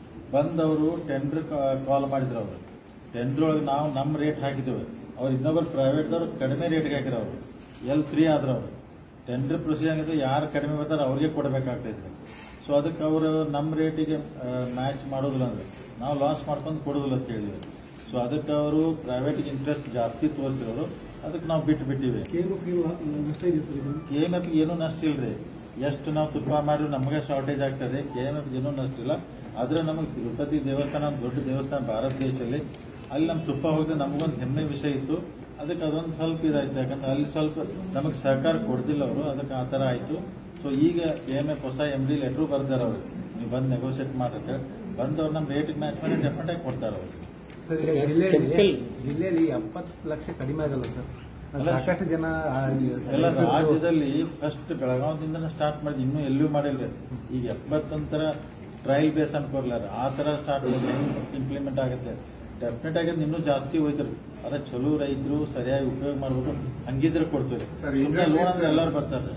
ಬಂದವರು ಟೆಂಡರ್ ಕಾಲ್ ಮಾಡಿದ್ರು ಅವರು ಟೆಂಡರ್ ಒಳಗೆ ನಾವು ನಮ್ಮ ರೇಟ್ ಹಾಕಿದ್ದೇವೆ ಅವ್ರು ಇನ್ನೊಬ್ಬರು ಪ್ರೈವೇಟ್ದವ್ರು ಕಡಿಮೆ ರೇಟ್ಗೆ ಹಾಕಿರೋ ಅವರು ಎಲ್ ಫ್ರೀ ಆದ್ರು ಅವರು ಟೆಂಡರ್ ಪ್ರೊಸೀಜರ್ ಆಗಿದೆ ಯಾರು ಕಡಿಮೆ ಬರ್ತಾರೆ ಅವ್ರಿಗೆ ಕೊಡಬೇಕಾಗ್ತೈತೆ ಸೊ ಅದಕ್ಕೆ ಅವರು ನಮ್ಮ ರೇಟಿಗೆ ಮ್ಯಾಚ್ ಮಾಡೋದಿಲ್ಲ ಅಂದ್ರೆ ನಾವು ಲಾಸ್ ಮಾಡ್ಕೊಂಡು ಕೊಡೋದಿಲ್ಲ ಅಂತ ಹೇಳಿದ್ವಿ ಸೊ ಅದಕ್ಕೆ ಅವರು ಪ್ರೈವೇಟ್ಗೆ ಇಂಟ್ರೆಸ್ಟ್ ಜಾಸ್ತಿ ತೋರಿಸಿರೋರು ಅದಕ್ಕೆ ನಾವು ಬಿಟ್ಟು ಬಿಟ್ಟಿವಿ ಕೆ ಎಮ್ ಎಫ್ ನಷ್ಟ ಇದೆ ಸರ್ ಇದು ಕೆ ಎಮ್ ಎಫ್ ಏನೂ ನಷ್ಟ ಇಲ್ರಿ ಎಷ್ಟು ನಾವು ತುಪ್ಪ ಮಾಡಿದ್ರು ನಮಗೆ ಶಾರ್ಟೇಜ್ ಆಗ್ತದೆ ಕೆ ಎಮ್ ಎಫ್ ಏನೂ ನಷ್ಟ ಇಲ್ಲ ಆದ್ರೆ ನಮಗೆ ತಿರುಪತಿ ದೇವಸ್ಥಾನ ಒಂದು ದೊಡ್ಡ ದೇವಸ್ಥಾನ ಭಾರತ ದೇಶದಲ್ಲಿ ಅಲ್ಲಿ ನಮ್ಮ ತುಪ್ಪ ಹೋಗದೆ ನಮಗೊಂದು ಹೆಮ್ಮೆ ವಿಷಯ ಇತ್ತು ಅದಕ್ಕೆ ಅದೊಂದು ಸ್ವಲ್ಪ ಇದಾಯ್ತು ಯಾಕಂದ್ರೆ ಅಲ್ಲಿ ಸ್ವಲ್ಪ ನಮಗೆ ಸಹಕಾರ ಕೊಡ್ದಿಲ್ಲ ಅವರು ಅದಕ್ಕೆ ಆ ಥರ ಆಯಿತು ಸೊ ಈಗ ಕೆ ಎಮ್ ಎಫ್ ಹೊಸ ಎಮ್ ಡಿ ಲೆಟ್ರು ಬರ್ದಾರೆ ಅವರು ನೀವು ಬಂದು ನೆಗೋಷಿಯೇಟ್ ಮಾಡಕ್ಕೆ ಬಂದು ಅವ್ರು ನಮ್ಮ ರೇಟಿಗೆ ಮ್ಯಾಚ್ ಮಾಡಿ ಡೆಫಿನೆಟ್ ಆಗಿ ಕೊಡ್ತಾರೆ ಅವರು ಸರ್ ಈಗ ಜಿಲ್ಲೆಯಲ್ಲಿ ಜಿಲ್ಲೆಯಲ್ಲಿ ಎಪ್ಪತ್ತು ಲಕ್ಷ ಕಡಿಮೆ ಆಗಲ್ಲ ಸರ್ ಅಲ್ಲ, ಸಾಕಷ್ಟು ಜನ ಆ, ಈ- ಎಲ್ಲ ರಾಜ್ಯದಲ್ಲಿ ಫಸ್ಟ್ ಬೆಳಗಾವದಿಂದ ಸ್ಟಾರ್ಟ್ ಮಾಡಿದ್ ಇನ್ನೂ ಎಲ್ಲೂ ಮಾಡಿಲ್ರಿ ಈಗ ಎಪ್ಪತ್ತೊಂಥರ ಟ್ರಯಲ್ ಬೇಸ್ ಅನ್ಕೊರ್ಲಾರ ಆ ತರ ಸ್ಟಾರ್ಟ್ ಇಂಪ್ಲಿಮೆಂಟ್ ಆಗುತ್ತೆ ಡೆಫಿನೆಟ್ ಆಗಿ ಅದ್ ಇನ್ನೂ ಜಾಸ್ತಿ ಹೋಯ್ತಾರೆ ಅದ್ರ ಚಲೋ ರೈತರು ಸರಿಯಾಗಿ ಉಪಯೋಗ ಮಾಡ್ಬೇಕು ಹಂಗಿದ್ರೆ ಕೊಡ್ತೀವಿ ಲೋನ್ ಅಂದ್ರೆ ಎಲ್ಲರೂ ಬರ್ತಾರೆ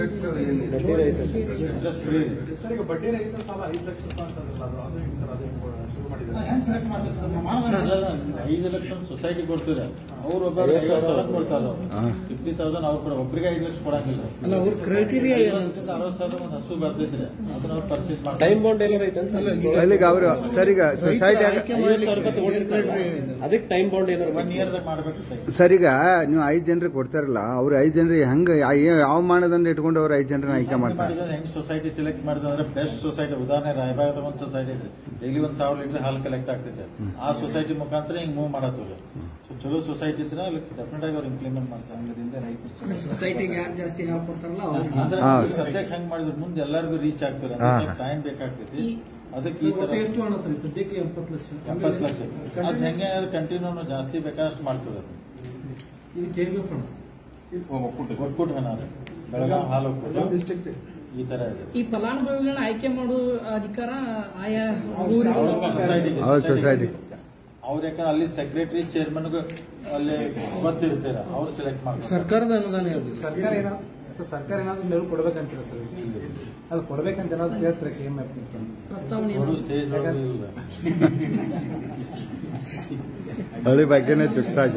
ಇಂಟ್ರೆಸ್ಟ್ ಫ್ರೀ ಸರ್ ಈಗ ಬಡ್ಡಿ ರಹಿತ ಸಾಲ ಐದು ಲಕ್ಷ ರೂಪಾಯಿ ಅಂತಂದ್ರಲ್ಲ ಅದು ಅದು ಹೆಂಗ್ ಸರ್ ಅದು ಹೆಂಗ್ ಶುರು ಮಾಡಿದ್ದಾರೆ ಹೆಂಗ್ ಸೆಲೆಕ್ಟ್ ಮಾಡ್ತಾರೆ ಸರ್ ನಮ್ಮ ಮಾನದಂಡ ಐದು ಲಕ್ಷ ಸೊಸೈಟಿ ಕೊಡ್ತೀರ ಅವ್ರು ಒಬ್ಬರು ಐವತ್ತು ಸಾವಿರ ಕೊಡ್ತಾರೆ ಫಿಫ್ಟಿ ತೌಸಂಡ್ ಅವ್ರು ಕೊಡ ಒಬ್ಬರಿಗೆ ಐದು ಲಕ್ಷ ಕೊಡಂಗಿಲ್ಲ ಅಲ್ಲ, ಅವ್ರ criteria ಏನು ಅಂತ ಐವತ್ತರಿಂದ ಅರವತ್ತು ಸಾವಿರ ಒಂದು ಹಸು ಬರ್ತೈತ್ರಿ ಅದನ್ನ ಅವ್ರು ಪರ್ಚೇಸ್ ಟೈಮ್ ಮಾಡ್ತಾರೆ ಬಾಂಡ್ ಏನಾರ ಐತೆ ಅಲ್ಲಿಗೆ ಅವರು ಸರ್ ಈಗ ಸೊಸೈಟಿ ಅದಕ್ಕೆ ಟೈಮ್ ಬಾಂಡ್ ಏನಾರ ಒನ್ ಇಯರ್ದಾಗ ಮಾಡ್ಬೇಕು ಸರ್ ಸರ್ ಈಗ ನೀವು ಐದು ಜನರಿಗೆ ಕೊಡ್ತಾರಲ್ಲ ಅವ್ರು ಐದು ಜನರಿಗೆ ಹೆಂಗ ಯಾವ ಮಾನದಂಡ ಇಟ್ಕೊಂಡು ಅವ್ರು ಐದು ಜನರನ್ನ ಆಯ್ಕೆ ಮಾಡ್ತಾರೆ ಮಾಡಿದ್ರೆ ಹೆಂಗ್ ಸೊಸೈಟಿ ಸೆಲೆಕ್ಟ್ ಮಾಡಿದ್ರೆ ಅಂದ್ರೆ ಬೆಸ್ಟ್ ಸೊಸೈಟಿ ಉದಾಹರಣೆ ರಾಯಬಾಗದ ಒಂದು ಸೊಸೈಟಿ ಇದೆ ಡೈಲಿ ಒಂದ್ ಸಾವಿರ ಲೀಟರ್ ಹಾಲು ಕಲೆಕ್ಟ್ ಆಗ್ತೈತೆ ಆ ಸೊಸೈಟಿ ಮುಖಾಂತರ ಹಿಂಗ್ ಮೂವ್ ಮಾಡತ್ತಲ್ಲ ಸೊ ಚಲೋ ಸೊಸೈಟಿ ಇದ್ರೆ ಅಲ್ಲಿ ಡೆಫಿನೆಟ್ ಆಗಿ ಅವ್ರು ಇಂಪ್ಲಿಮೆಂಟ್ ಮಾಡ್ತಾರೆ ಸೊಸೈಟಿಗೆ ಯಾರು ಜಾಸ್ತಿ ಯಾವ ಕೊಡ್ತಾರಲ್ಲ ಅವ್ರು ಅಂದ್ರೆ ಹಾ. ಈಗ ಸದ್ಯಕ್ಕೆ ಹೆಂಗ್ ಮಾಡಿದ್ರೆ ಮುಂದೆ ಎಲ್ಲರಿಗೂ ರೀಚ್ ಆಗ್ತಾರೆ ಹಾ. ಟೈಮ್ ಬೇಕಾಗ್ತೈತಿ ಅದಕ್ಕೆ ಈ ಒಟ್ಟು ತರ ಎಷ್ಟು ಹಣ ಸರ್ ಸದ್ಯಕ್ಕೆ ಎಪ್ಪತ್ತು ಲಕ್ಷ ಎಪ್ಪತ್ತು ಲಕ್ಷ ಅದ್ ಹೆಂಗೆ ಕಂಟಿನ್ಯೂ ಜಾಸ್ತಿ ಬೇಕಾದಷ್ಟು ಮಾಡ್ತಾರೆ ಇದು ಕೆ ಎಮ್ ಎಫ್ ಹಣ ಒಕ್ಕೂಟ ಹಣ ಅದು. ಬೆಳಗಾವಿ ಹಾಲು ಒಕ್ಕೂಟ ಡಿಸ್ಟ್ರಿಕ್ಟ್ ಈ ತರ ಇದೆ ಈ ಫಲಾನುಭವಿಗಳನ್ನ ಆಯ್ಕೆ ಮಾಡೋ ಅಧಿಕಾರ ಆಯಾ ಅವ್ರ society- ಅವ್ರ society. ಅವ್ರ ಯಾಕಂದ್ರೆ ಅಲ್ಲಿ ಸೆಕ್ರೆಟರಿ ಚೇರ್ಮನ್ ಅಲ್ಲಿ ಗೊತ್ತಿರ್ತೀರ ಅವ್ರು ಸೆಲೆಕ್ಟ್ ಮಾಡ್ತಾರೆ ಸರ್ಕಾರದ ಅನುದಾನ ಯಾವುದು ಸರ್ಕಾರ ಏನಾದ್ರು ಸರ್, ಸರ್ಕಾರ ಏನಾದ್ರು ನೆರವು ಕೊಡ್ಬೇಕಂತೀರ ಸರ್ ಅದು ಕೊಡ್ಬೇಕಂತ ಏನಾದ್ರು ಕೇಳ್ತಾರೆ ಕೆ ಎಂ ಎಫ್ ಪ್ರಸ್ತಾವನೆ ಅವರು ಸ್ಟೇಜ್ ಇಲ್ಲ ಹಳ್ಳಿ ಬಗ್ಗೆನೇ ಚುಕ್ತಾಗಿ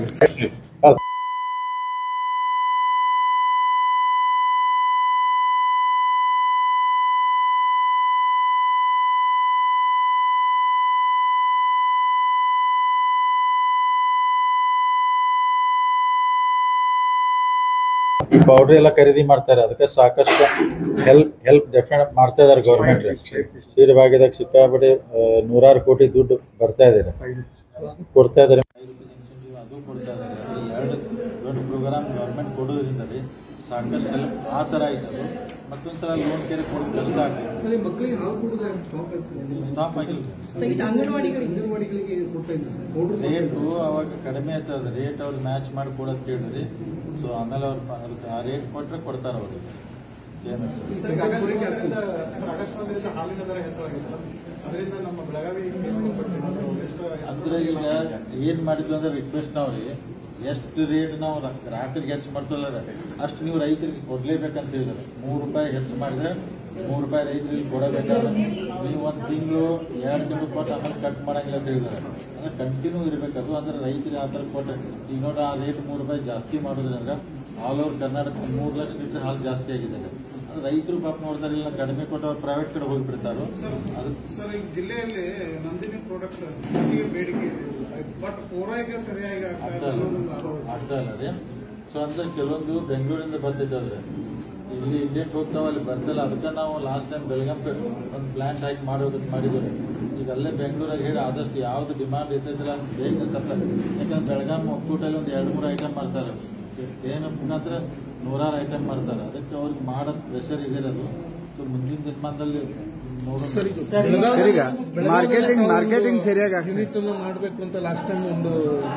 ಈ ಪೌಡರ್ ಎಲ್ಲ ಖರೀದಿ ಮಾಡ್ತಾರೆ ಅದಕ್ಕೆ ಸಾಕಷ್ಟು ಹೆಲ್ಪ್ ಹೆಲ್ಪ್ ಡೆಫಿನೆಟ್ ಮಾಡ್ತಾ ಇದಾರೆ ಗೌರ್ಮೆಂಟ್ ಕ್ಷೀರ ಭಾಗ್ಯದಾಗ ಸಿಕ್ಕಾಪಟ್ಟೆ ಆ, ನೂರಾರು ಕೋಟಿ ದುಡ್ಡು ಬರ್ತಾ ಇದ್ದಾರೆ ಕೊಡ್ತಾ ಇದ್ದಾರೆ ಅದು ಕೊಡ್ತಾ ಇದ್ದಾರೆ ಈ ಎರಡು ದೊಡ್ಡ ಪ್ರೋಗ್ರಾಮ್ ಗೌರ್ಮೆಂಟ್ ಕೊಡೋದ್ರಿಂದ ಸಾಕಷ್ಟು help ಆ ಥರ ಆಯ್ತು ಅದು ಮತ್ತೊಂದ್ಸಲ ಲೋನ್ ಕೇರಿ ಕೊಡೋದು ಕಷ್ಟ ಆಗ್ತದೆ ಸರ್ ಈ ಮಕ್ಕಳಿಗೆ ಹಾಲು ಕೊಡೋದು ಸ್ಟಾಪ್ ಸ್ಟಾಪ್ ಆಗಿಲ್ಲ ಸ್ಥಗಿತ ಅಂಗನವಾಡಿಗಳಿಗೆ ಅಂಗನವಾಡಿಗಳಿಗೆ ಸ್ವಲ್ಪ ಇದೆ ಸರ್ ಪೌಡ್ರ್ ರೇಟು ಅವಾಗ ಕಡಿಮೆ ಆಗ್ತದೆ ರೇಟ್ ಅವ್ರು ಮ್ಯಾಚ್ ಮಾಡಿ ಕೊಡೋದು ಕೇಳಿದ್ರಿ ಸೊ ಆಮೇಲೆ ಅವ್ರು ಅದಕ್ಕೆ ಆ ರೇಟ್ ಕೊಟ್ಟರೆ ಕೊಡ್ತಾರೆ ಅವ್ರಿಗೆ ಏನು ಸರ್, ಆಗಸ್ಟ್ ಒಂದರಿಂದ ಸರ್, ಆಗಸ್ಟ್ ಒಂದರಿಂದ ಹಾಲಿನ ದರ ಹೆಚ್ಚಳಾಗಿದೆ ಅದರಿಂದ ನಮ್ಮ ಬೆಳಗಾವಿ ಎಷ್ಟು ಅಂದ್ರೆ ಈಗ ಏನ್ ಮಾಡಿದ್ವಿ ಅಂದ್ರೆ ರಿಕ್ವೆಸ್ಟ್ ನಾವ್ರಿ ಎಷ್ಟು ರೇಟ್ ನಾವು ರ- ಗ್ರಾಹಕರಿಗೆ ಹೆಚ್ಚು ಮಾಡ್ತಲ್ಲ ಅಷ್ಟು ನೀವು ರೈತರಿಗೆ ಕೊಡ್ಲೇಬೇಕಂತ ಹೇಳಿದ್ರೆ ಮೂರು ರೂಪಾಯಿ ಹೆಚ್ಚು ಮಾಡಿದ್ರೆ ಮೂರು ರೂಪಾಯಿ ರೈತರಿಗೆ ಕೊಡಬೇಕಾದ್ರೆ ನೀವು ಒಂದು ತಿಂಗಳು ಎರಡು ತಿಂಗಳು ಕೊಟ್ಟು ಆಮೇಲೆ ಕಟ್ ಮಾಡಂಗಿಲ್ಲ ಅಂತ ಹೇಳಿದಾರೆ ಅಂದ್ರೆ ಕಂಟಿನ್ಯೂ ಇರಬೇಕದು ಅಂದ್ರೆ ರೈತರಿಗೆ ಆ ಥರ ಕೊಟ್ಟರೆ ಈಗ ನೋಡಿ ಆ ರೇಟ್ ಮೂರು ರೂಪಾಯಿ ಜಾಸ್ತಿ ಮಾಡೋದ್ರಿಂದ ಆಲ್ ಓವರ್ ಕರ್ನಾಟಕ ಮೂರು ಲಕ್ಷ ಲೀಟರ್ ಹಾಲು ಜಾಸ್ತಿ ಆಗಿದೆ ಅಂದ್ರೆ ರೈತರು ಪಾಪ ನೋಡ್ತಾರೆ ಇಲ್ಲ ಕಡಿಮೆ ಕೊಟ್ಟು ಅವ್ರು ಪ್ರೈವೇಟ್ ಕಡೆ ಹೋಗಿಬಿಡ್ತಾರೋ ಅದು ಸರ್ ಈ ಜಿಲ್ಲೆಯಲ್ಲಿ ನಂದಿನಿ ಪ್ರಾಡಕ್ಟ್ ಹೆಚ್ಚಿಗೆ ಬೇಡಿಕೆ ಇದೆ ಬಟ್ ಪೂರೈಕೆ ಸರಿಯಾಗಿ ಆಗ್ತಾ ಇಲ್ಲ ಅನ್ನೋದೊಂದು ಆರೋಪ. ಆಗ್ತಾ ಇಲ್ಲ ರೀ ಸೊ ಅಂದ್ರೆ ಕೆಲವೊಂದು ಬೆಂಗಳೂರಿಂದ ಬರ್ತಿದ್ದಾವೆ ಇಲ್ಲಿ ಇಂಡಿಯನ್ ಹೋಗ್ತಾವ ಅಲ್ಲಿ ಬರ್ತಿಲ್ಲ ಅದಕ್ಕೆ ನಾವು ಲಾಸ್ಟ್ ಟೈಮ್ ಬೆಳಗಾಂ ಒಂದು ಪ್ಲಾಂಟ್ ಹಾಕಿ ಮಾಡೋದಕ್ಕೆ ಮಾಡಿದ್ವಿ ಈಗ ಅಲ್ಲೇ ಬೆಂಗಳೂರಾಗ ಹೇಳಿ ಆದಷ್ಟು ಯಾವ್ದು ಡಿಮಾಂಡ್ ಇರ್ತೈತಿಲ್ಲ ಅಂತ ಬೇಗ ಸಪ್ಲೈ ಯಾಕಂದ್ರೆ ಬೆಳಗಾಂ ಒಕ್ಕೂಟಲ್ಲಿ ಒಂದು ಎರಡು ಮೂರು ಐಟಮ್ ಮಾಡ್ತಾರೆ ಏನು ಮುಖಾಂತರ ನೂರಾರು ಐಟಮ್ ಮಾಡ್ತಾರೆ ಅದಕ್ಕೆ ಅವ್ರಿಗೆ ಮಾಡೋ ಪ್ರೆಷರ್ ಇದೆ ಅದು ಸೊ ಮುಂದಿನ ದಿನಮಾನದಲ್ಲಿ ನೋಡೋಣ ಈಗ ಮಾರ್ಕೆಟಿಂಗ್ ಮಾರ್ಕೆಟಿಂಗ್ ಸರಿಯಾಗಿ ಆಗ್ತದೆ ಯೂನಿಟ್ ಮಾಡಬೇಕು ಅಂತ ಲಾಸ್ಟ್ ಟೈಮ್ ಒಂದು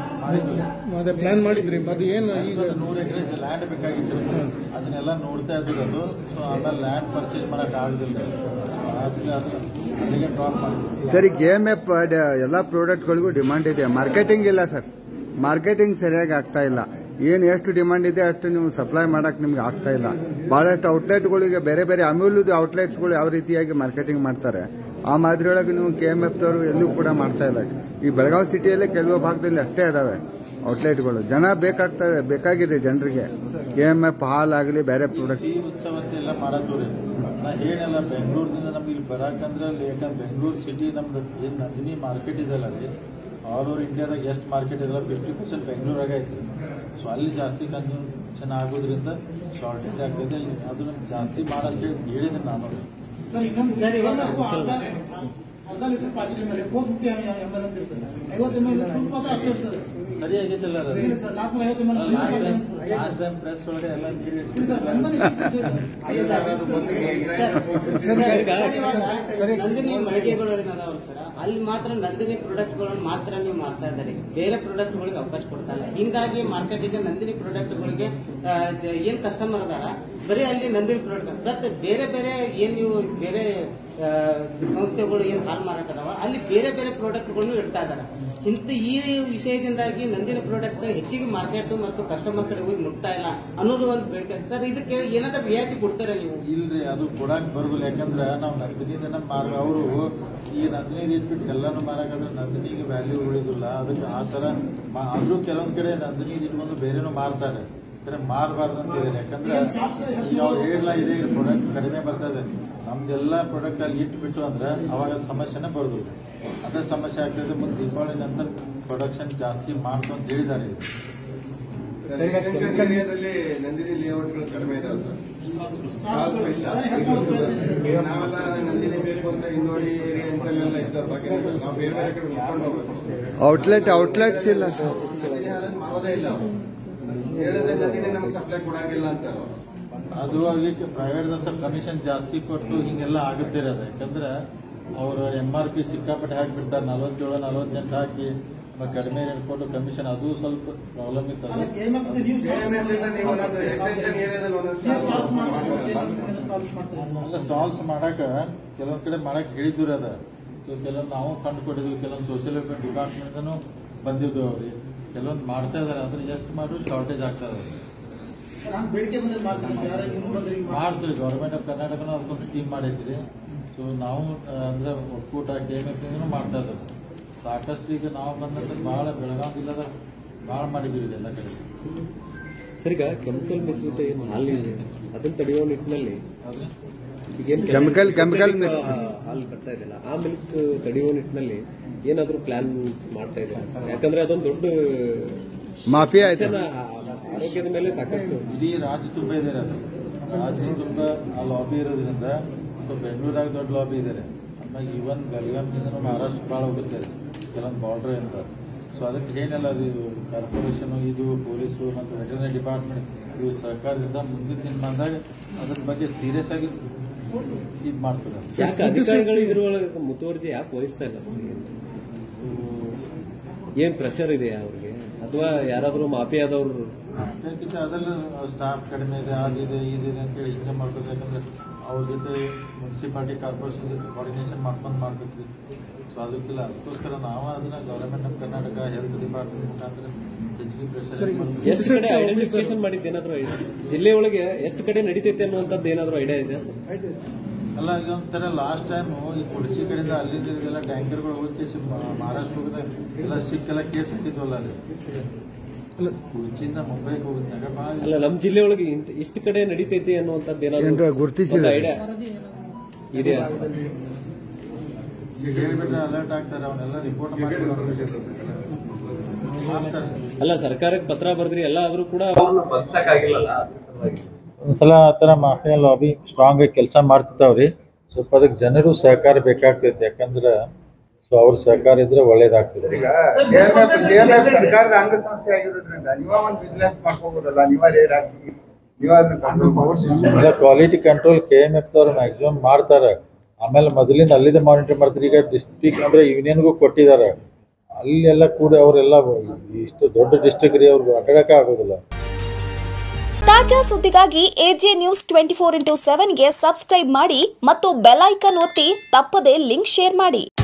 ಅದೇ ಪ್ಲಾನ್ ಮಾಡಿದ್ರಿ ಅದು ಏನು ಈಗ ಈಗ ನೂರು ಎಕರೆ ಲ್ಯಾಂಡ್ ಬೇಕಾಗಿತ್ತು ಅದನ್ನೆಲ್ಲ ನೋಡ್ತಾ ಇದ್ದೀವಿ ಅದು ಸೊ ಆಮೇಲೆ ಲ್ಯಾಂಡ್ ಪರ್ಚೇಸ್ ಮಾಡಕ್ ಆಗುದಿಲ್ಲ ಆದ್ರೆ ಅದು ಅಲ್ಲಿಗೆ ಡ್ರಾಪ್ ಮಾಡಿ ಸರ್ ಕೆ ಎಮ್ ಎಫ್ ಎಲ್ಲ ಪ್ರಾಡಕ್ಟ್ಗಳಿಗೂ ಡಿಮಾಂಡ್ ಇದೆ ಮಾರ್ಕೆಟಿಂಗ್ ಇಲ್ಲ ಸರ್ ಮಾರ್ಕೆಟಿಂಗ್ ಸರಿಯಾಗಿ ಆಗ್ತಾ ಇಲ್ಲ ಏನು ಎಷ್ಟು ಡಿಮಾಂಡ್ ಇದೆ ಅಷ್ಟು ನೀವು ಸಪ್ಲೈ ಮಾಡಕ್ ನಿಮ್ಗೆ ಆಗ್ತಾ ಇಲ್ಲ ಬಹಳಷ್ಟು ಔಟ್ಲೆಟ್ಗಳಿಗೆ ಬೇರೆ ಬೇರೆ ಅಮೂಲ್ಯದ ಔಟ್ಲೆಟ್ಸ್ಗಳು ಯಾವ ರೀತಿಯಾಗಿ ಮಾರ್ಕೆಟಿಂಗ್ ಮಾಡ್ತಾರೆ ಆ ಮಾದರಿಯೊಳಗೆ ನೀವು ಕೆ ಎಮ್ ಎಫ್ ದವರು ಎಲ್ಲೂ ಕೂಡ ಮಾಡ್ತಾ ಇಲ್ಲ ಈ ಬೆಳಗಾವಿ ಸಿಟಿಯಲ್ಲೇ ಕೆಲವು ಭಾಗದಲ್ಲಿ ಅಷ್ಟೇ ಅದಾವೆ ಔಟ್ಲೆಟ್ಗಳು ಜನ ಬೇಕಾಗ್ತವೆ ಬೇಕಾಗಿದೆ ಜನರಿಗೆ ಕೆ ಎಮ್ ಎಫ್ ಹಾಲ್ ಆಗಲಿ ಬೇರೆ ಪ್ರಾಡಕ್ಟ್ ಈ ಉತ್ಸವತ್ತೆಲ್ಲ ಮಾಡತ್ತವ್ರಿ ನಾ ಏನೆಲ್ಲ ಬೆಂಗಳೂರಿನಿಂದ ನಮ್ಗೆ ಇಲ್ಲಿ ಬರಾಕಂದ್ರೆ ಅಲ್ಲಿ ಯಾಕಂದ್ರೆ ಬೆಂಗಳೂರು ಸಿಟಿ ನಮ್ದು ಏನು ನಂದಿನಿ ಮಾರ್ಕೆಟ್ ಇದೆಲ್ಲ ರೀ ಆಲ್ ಓವರ್ ಇಂಡಿಯಾದಾಗ ಎಷ್ಟು ಮಾರ್ಕೆಟ್ ಇದೆಲ್ಲ ಫಿಫ್ಟಿ ಪರ್ಸೆಂಟ್ ಬೆಂಗಳೂರಾಗ ಐತಿ ಸೊ ಅಲ್ಲಿ ಜಾಸ್ತಿ ಕನ್ಸೂಮ್ಷನ್ ಆಗೋದ್ರಿಂದ ಶಾರ್ಟೇಜ್ ಆಗ್ತದೆ ಅದನ್ನ ಜಾಸ್ತಿ ಮಾಡಂತ ಹೇಳಿ ಹೇಳಿದ್ದೀನಿ ನಾನು ಸರ್ ಇನ್ನೊಂದು ಇವಾಗ ಅರ್ಧ ಅರ್ಧ ಲೀಟರ್ ಪ್ಯಾಕೆಟ್ ಮೇಲೆ ಫೋರ್ ಫಿಫ್ಟಿ ಎಮ್ ಎಲ್ ಅಂತ ಇರ್ತದೆ ಐವತ್ತು ಎಮ್ ಎಲ್ ಮಾತ್ರ ಅಷ್ಟು ಇರ್ತದೆ ಸರಿ ಆಗೈತಿಲ್ಲ ಅದು ಇಲ್ಲ ಸರ್ ನಾಲ್ಕುನೂರ ಐವತ್ತು M L last time press ಒಳಗೆ ಎಲ್ಲ ನೀರು ಸರ್ ನಂದಿನಿ ಮಳಿಗೆಗಳು ಏನಾದಾವ ಸರ್ ಅಲ್ಲಿ ಮಾತ್ರ ನಂದಿನಿ ಪ್ರಾಡಕ್ಟ್ ಗಳನ್ನು ಮಾತ್ರ ನೀವು ಮಾಡ್ತಾ ಇದ್ದಾರೆ ಬೇರೆ ಪ್ರಾಡಕ್ಟ್ ಗಳಿಗೆ ಅವಕಾಶ ಕೊಡ್ತಾ ಇಲ್ಲ ಹಿಂಗಾಗಿ ಮಾರ್ಕೆಟಿಗೆ ನಂದಿನಿ ಪ್ರಾಡಕ್ಟ್ ಗಳಿಗೆ ಆ, ದ- ಏನ್ ಕಸ್ಟಮರ್ ಅದಾರ ಬರೀ ಅಲ್ಲಿ ನಂದಿನಿ ಪ್ರಾಡಕ್ಟ್ ಬಟ್ ಬೇರೆ ಬೇರೆ ಏನ್ ನೀವು ಬೇರೆ ಆ, ಸಂಸ್ಥೆಗಳು ಏನ್ ಹಾಲ್ ಮಾರಾಟ ಅದಾವ ಅಲ್ಲಿ ಬೇರೆ ಬೇರೆ ಪ್ರಾಡಕ್ಟ್ ಗಳನ್ನು ಇಡ್ತಾ ಇದಾರೆ ಇಂತ ಈ ವಿಷಯದಿಂದಾಗಿ ನಂದಿನಿ ಪ್ರಾಡಕ್ಟ್ ಹೆಚ್ಚಿಗೆ ಮಾರ್ಕೆಟ್ ಮತ್ತು ಕಸ್ಟಮರ್ ಕಡೆ ಹೋಗಿ ಮುಟ್ತಾ ಇಲ್ಲ ಅನ್ನೋದು ಒಂದು ಬೇಡಿಕೆ ಸರ್ ಇದಕ್ಕೆ ಏನಾದ್ರೂ ರಿಯಾಯಿತಿ ಕೊಡ್ತೀರಾ ನೀವು ಇಲ್ರಿ ಅದು ಕೊಡಕ್ ಬರೋದಿಲ್ಲ ಯಾಕಂದ್ರೆ ನಾವು ನಂದಿನಿದನ್ನ ಮಾರ ಅವರು ಈ ನಂದಿನಿ ಇಟ್ಬಿಟ್ಟು ಎಲ್ಲಾನು ಮಾರಕಾದ್ರೆ ನಂದಿನಿಗೆ ವ್ಯಾಲ್ಯೂ ಉಳಿದಿಲ್ಲ ಅದಕ್ಕೆ ಆ ತರ ಮಾ- ಆದ್ರೂ ಕೆಲವೊಂದ್ ಕಡೆ ನಂದಿನಿ ಇಟ್ಕೊಂಡು ಬೇರೆನೂ ಮಾರ್ತಾರೆ ಕರೆ ಮಾರಬಾರ್ದು ಅಂತ ಇದೆ ಯಾಕಂದ್ರೆ ಈಗ ಅವ್ರು ಹೇಳಿಲ್ಲ ಇದೇ ಪ್ರಾಡಕ್ಟ್ ಕಡಿಮೆ ಬರ್ತಾ ಇದೆ ನಮ್ದೆಲ್ಲ ಪ್ರಾಡಕ್ಟ್ ಅಲ್ಲಿ ಇಟ್ಬಿಟ್ಟು ಅಂದ್ರೆ ಅವಾಗ ಅದು ಸಮಸ್ಯೆನೇ ಬರೋದಿಲ್ಲ ಅದೇ ಸಮಸ್ಯೆ ಆಗ್ತದೆ ಮುಂದೆ ದೀಪಾವಳಿ ನಂತರ ಪ್ರೊಡಕ್ಷನ್ ಜಾಸ್ತಿ ಮಾಡ್ತು ಅಂತ ಹೇಳಿದ್ದಾರೆ ಈಗ. ಏರಿಯಾದಲ್ಲಿ ನಂದಿನಿ ಲೇಔಟ್ಗಳು ಕಡಿಮೆ ಇದಾವೆ ಸರ್ ಸ್ಟಾಲ್ಸ್ ಇಲ್ಲ ನಾವೆಲ್ಲ ನಂದಿನಿ ಬೇಕು ಅಂತ ಹಿಂದೋಡಿ ಏರಿಯಾ ಇಂಥಲ್ಲೆಲ್ಲ ಇದ್ದಾವೆ ಬಾಕಿ ನಾವು ಬೇರೆ ಬೇರೆ ಕಡೆ ಹುಡ್ಕೊಂಡು ಹೋಗ್ಬೇಕು ಔಟ್ಲೆಟ್ ಔಟ್ಲೆಟ್ಸ್ ಇಲ್ಲ ಸರ್ ನಂದಿನಿ ಹಾಲನ್ನ ಮಾರೋದೇ ಇಲ್ಲ ಅವ್ರು. ಹೇಳಿದ್ರೆ ನಂದಿನಿ ನಮ್ಗೆ ಸಪ್ಲೈ ಕೊಡಂಗಿಲ್ಲ ಅಂತಾರೆ ಅವ್ರು. ಅದು ಅವ್ರಿಗೆ ಪ್ರೈವೇಟ್ ಸ್ವಲ್ಪ ಕಮಿಷನ್ ಜಾಸ್ತಿ ಕೊಟ್ಟು ಹಿಂಗೆಲ್ಲ ಆಗುತ್ತೆ ಇರೋದು ಯಾಕಂದ್ರೆ ಅವರು ಎಂ ಆರ್ ಪಿ ಸಿಕ್ಕಾಪಟ್ಟೆ ಹಾಕಿಬಿಡ್ತಾರೆ ನಲವತ್ತೇಳು ನಲವತ್ತೆಂಟು ಹಾಕಿ ಮತ್ತೆ ಕಡಿಮೆ ರೇಟ್ ಕೊಟ್ಟು ಕಮಿಷನ್ ಅದು ಸ್ವಲ್ಪ ಪ್ರಾಬ್ಲಮ್ ಇತ್ತು ಅದು. KMF ಇಂದ ನೀವು ಒಂದೊಂದು extension ಏರಿಯಾದಲ್ಲಿ ಒಂದೊಂದು ಸ್ಟಾಲ್ಸ್ ಮಾಡ್ತಾರೆ. ಅಲ್ಲ ಸ್ಟಾಲ್ಸ್ ಮಾಡಾಕ ಕೆಲವೊಂದ್ ಕಡೆ ಮಾಡಕ್ ಹೇಳಿದ್ರು ಅದ ಸೊ ಕೆಲವೊಂದು ನಾವು ಫಂಡ್ ಕೊಟ್ಟಿದ್ವಿ ಕೆಲವೊಂದು ಸೋಷಿಯಲ್ ವೆಲ್ಫೇರ್ ಡಿಪಾರ್ಟ್ಮೆಂಟ್ನು ಬಂದಿದ್ವು ಅವ್ರಿಗೆ ಕೆಲವೊಂದು ಮಾಡ್ತಾ ಇದಾರೆ ಅಂದ್ರೆ ಎಷ್ಟು ಮಾಡಿದ್ರು ಶಾರ್ಟೇಜ್ ಆಗ್ತಾ ಇದೆ ನಾನು ಬೇಡಿಕೆ ಬಂದ್ರೆ ಮಾಡ್ತೀನಿ ಯಾರು ಇನ್ನೂ ಬಂದ್ರೆ ಹಿಂಗ್ ಮಾಡ್ತೀನಿ. ಮಾಡ್ತೀವಿ ಗೌರ್ಮೆಂಟ್ ಆಫ್ ಕರ್ನಾಟಕನೂ ಅದಕ್ಕೊಂದು ಸ್ಕೀಮ್ ಮಾಡೈತ್ರಿ ಸೊ ನಾವು ಆ, ಅಂದ್ರೆ ಒಕ್ಕೂಟ ಕೆ ಎಮ್ ಎಫ್ ಮಾಡ್ತಾ ಇದ್ದಾರೆ ಸಾಕಷ್ಟು ಈಗ ನಾವು ಬಂದಂದ್ರೆ ಭಾಳ ಬೆಳಗಾವಿ ಜಿಲ್ಲೆದಾಗ ಭಾಳ ಮಾಡಿದ್ದೀವಿ ಎಲ್ಲ ಕಡೆ ಸರ್ ಈಗ ಕೆಮಿಕಲ್ ಮಿಶ್ರಿತ ಏನು ಹಾಲಿದೆ ಅದನ್ನ ತಡೆಯೋ ನಿಟ್ಟಿನಲ್ಲಿ ಆದ್ರೆ ಈಗೇನ್ Chemical- chemical ಮಿಲ್ಕ್ ಹಾಲು ಬರ್ತಾ ಇದೆಯಲ್ಲ ಆ ಮಿಲ್ಕ್ ತಡೆಯೋ ನಿಟ್ಟಿನಲ್ಲಿ ಏನಾದ್ರೂ ಪ್ಲಾನ್ ಮಾಡ್ತಾ ಇದ್ದಾರೆ ಯಾಕಂದ್ರೆ ಅದೊಂದು ದೊಡ್ಡ ಮಾಫಿಯಾ ಆಯ್ತು ಜನ ಆರೋಗ್ಯದ ಮೇಲೆ ಸಾಕಷ್ಟು ಇಡೀ ರಾಜ್ಯ ತುಂಬ ಇದೆ ಅದು ರಾಜ್ಯ ತುಂಬ ಆ ಲಾಬಿ ಇರೋದ್ರಿಂದ ಸೊ ಬೆಂಗಳೂರಾಗ ದೊಡ್ಡ ಲಾಬಿ ಇದ್ದಾರೆ ಆಮೇಲೆ ಇವನ್ ಬೆಳಗಾಂದಿಂದ ಮಹಾರಾಷ್ಟ್ರ ಭಾಳ ಹೋಗುತ್ತೆ ಕೆಲವೊಂದು ಬಾರ್ಡ್ರ್ ಅಂತ ಸೊ ಅದಕ್ಕೆ ಏನೆಲ್ಲ ಅದು ಕಾರ್ಪೊರೇಷನ್ ಇದು ಪೊಲೀಸರು ಮತ್ತು ವೆಟರ್ನರಿ ಡಿಪಾರ್ಟ್ಮೆಂಟ್ ಇವ್ರ ಸರ್ಕಾರದಿಂದ ಮುಂದಿನ ದಿನಮಾನದಾಗ ಅದ್ರ ಬಗ್ಗೆ ಸೀರಿಯಸ್ ಆಗಿ ಇದು ಮಾಡ್ತಾರೆ ಯಾಕೆ ಅಧಿಕಾರಿಗಳು ಇದ್ರೊಳಗೆ ಮುತುವರ್ಜಿ ಯಾಕೆ ವಹಿಸ್ತಾ ಇಲ್ಲ ಸರ್? ಏನ್ ಪ್ರೆಷರ್ ಇದೆ ಅವ್ರಿಗೆ ಅಥವಾ ಯಾರಾದ್ರೂ ಮಾಫಿಯಾದವ್ರು ಯಾಕಂದ್ರೆ ಅದೆಲ್ಲ ಸ್ಟಾಫ್ ಕಡಿಮೆ ಇದೆ ಅದಿದೆ ಇದಿದೆ ಅಂತೇಳಿ ಹಿಂಗೆ ಮಾಡ್ತದೆ ಯಾಕಂದ್ರೆ ಅವ್ರ ಜೊತೆ ಮುನ್ಸಿಪಾಲಿಟಿ ಕಾರ್ಪೊರೇಷನ್ ಜೊತೆ ಕೋಆರ್ಡಿನೇಷನ್ ಮಾಡ್ಕೊಂಡು ಮಾಡ್ಬೇಕು ಸೊ ಅದಕ್ಕಿಲ್ಲ ಅದಕ್ಕೋಸ್ಕರ ನಾವು ಅದನ್ನ government of Karnataka health department ಮುಖಾಂತರ ಹೆಚ್ಚಿಗೆ ಪ್ರೆಷರ್ ಎಷ್ಟು ಕಡೆ ಐಡೆಂಟಿಫಿಕೇಶನ್ ಮಾಡಿದ್ದು ಏನಾದ್ರು idea? ಜಿಲ್ಲೆ ಒಳಗೆ ಎಷ್ಟು ಕಡೆ ನಡೀತೈತೆ ಅನ್ನುವಂಥದ್ದು ಏನಾದ್ರು ಐಡಿಯಾ ಇದೆ ಸರ್ ಅಲ್ಲ ಈಗ ಒಂಥರ ಲಾಸ್ಟ್ ಟೈಮ್ ಈ ಕುಡ್ಚಿ ಕಡೆಯಿಂದ ಅಲ್ಲಿಂದ ಇಲ್ಲಿಗೆಲ್ಲ ಟ್ಯಾಂಕರ್ಗಳು ಹೋಗಿ ಮಹಾರಾಷ್ಟ್ರ ಹೋಗಿದ ಎಲ್ಲ ಸಿಕ್ಕೆಲ್ಲ ಕೇಸ್ ಹಾಕಿದ್ವಲ್ಲ ಅಲ್ಲಿ ಕುಡ್ಚಿಯಿಂದ ಮುಂಬೈಗೆ ಹೋಗಿದ್ನಾಗ ಭಾಳ ಅಲ್ಲ ನಮ್ಮ ಜಿಲ್ಲೆ ಒಳಗೆ ಇಂತ- ಇಷ್ಟು ಕಡೆ ನಡೀತೈತಿ ಅನ್ನುವಂಥದ್ದು ಏನ್ರ ಏನಾದ್ರು ಗುರ್ತಿಸಿದ್ದಾರೆ? ಐಡಿಯಾ ಇದೆಯಾ ಸರ್ ಈಗ ಹೇಳಿಬಿಟ್ರೆ ಅಲರ್ಟ್ ಆಗ್ತಾರೆ ಅವನ್ನೆಲ್ಲ ರಿಪೋರ್ಟ್ ಮಾಡ್ತಾರೆ ಅಲ್ಲ ಸರ್ಕಾರಕ್ಕೆ ಪತ್ರ ಬರೆದ್ರಿ ಎಲ್ಲ ಆದ್ರೂ ಕೂಡ ಒಂದ್ಸಲ ಆ ಥರ ಮಾಫಿಯಾ ಲಾಬಿ ಸ್ಟ್ರಾಂಗ್ ಆಗಿ ಕೆಲಸ ಮಾಡ್ತಿರ್ತಾವ್ರಿ ಸ್ವಲ್ಪ ಅದಕ್ಕೆ ಜನರು ಸಹಕಾರ ಬೇಕಾಗ್ತೈತೆ ಯಾಕಂದ್ರೆ ಸೊ ಅವ್ರ ಸಹಕಾರ ಇದ್ರೆ ಒಳ್ಳೇದಾಗ್ತದೆ ಸರ್ಕಾರದ ಅಂಗಸಂಸ್ಥೆ ಆಗಿರೋದ್ರಿಂದ ನೀವ ಒಂದು ಬಿಸ್ನೆಸ್ ಮಾಡ್ಕೋಬಹುದಲ್ಲ ನೀವ ರೇಟ್ ಹಾಕಿ ನೀವ ಅದನ್ನ control ಮಾಡ್ಬೋದು. ಎಲ್ಲ quality control K M F ಅವ್ರು ಮ್ಯಾಕ್ಸಿಮಮ್ ಮಾಡ್ತಾರೆ ಆಮೇಲೆ ಮೊದಲಿಂದ ಅಲ್ಲಿದೆ ಮಾನಿಟರ್ ಮಾಡ್ತಾರೆ ಈಗ ಡಿಸ್ಟ್ರಿಕ್ಟ್ ಅಂದ್ರೆ ಯೂನಿಯನ್ಗೂ ಕೊಟ್ಟಿದ್ದಾರೆ ಅಲ್ಲೆಲ್ಲ ಕೂಡ ಅವರೆಲ್ಲ ಇಷ್ಟು ದೊಡ್ಡ ಡಿಸ್ಟ್ರಿಕ್ಟ್ ರೀ ಅವ್ರು ಅಡ್ಡಾಡಕ್ಕೆ ಆಗೋದಿಲ್ಲ ತಾಜಾ ಸುದ್ದಿಗಾಗಿ AJ news twenty four into ಸೆವೆನ್ಗೆ ಸಬ್ಸ್ಕ್ರೈಬ್ ಮಾಡಿ ಮತ್ತು ಬೆಲ್ ಐಕನ್ ಒತ್ತಿ ತಪ್ಪದೇ ಲಿಂಕ್ ಶೇರ್ ಮಾಡಿ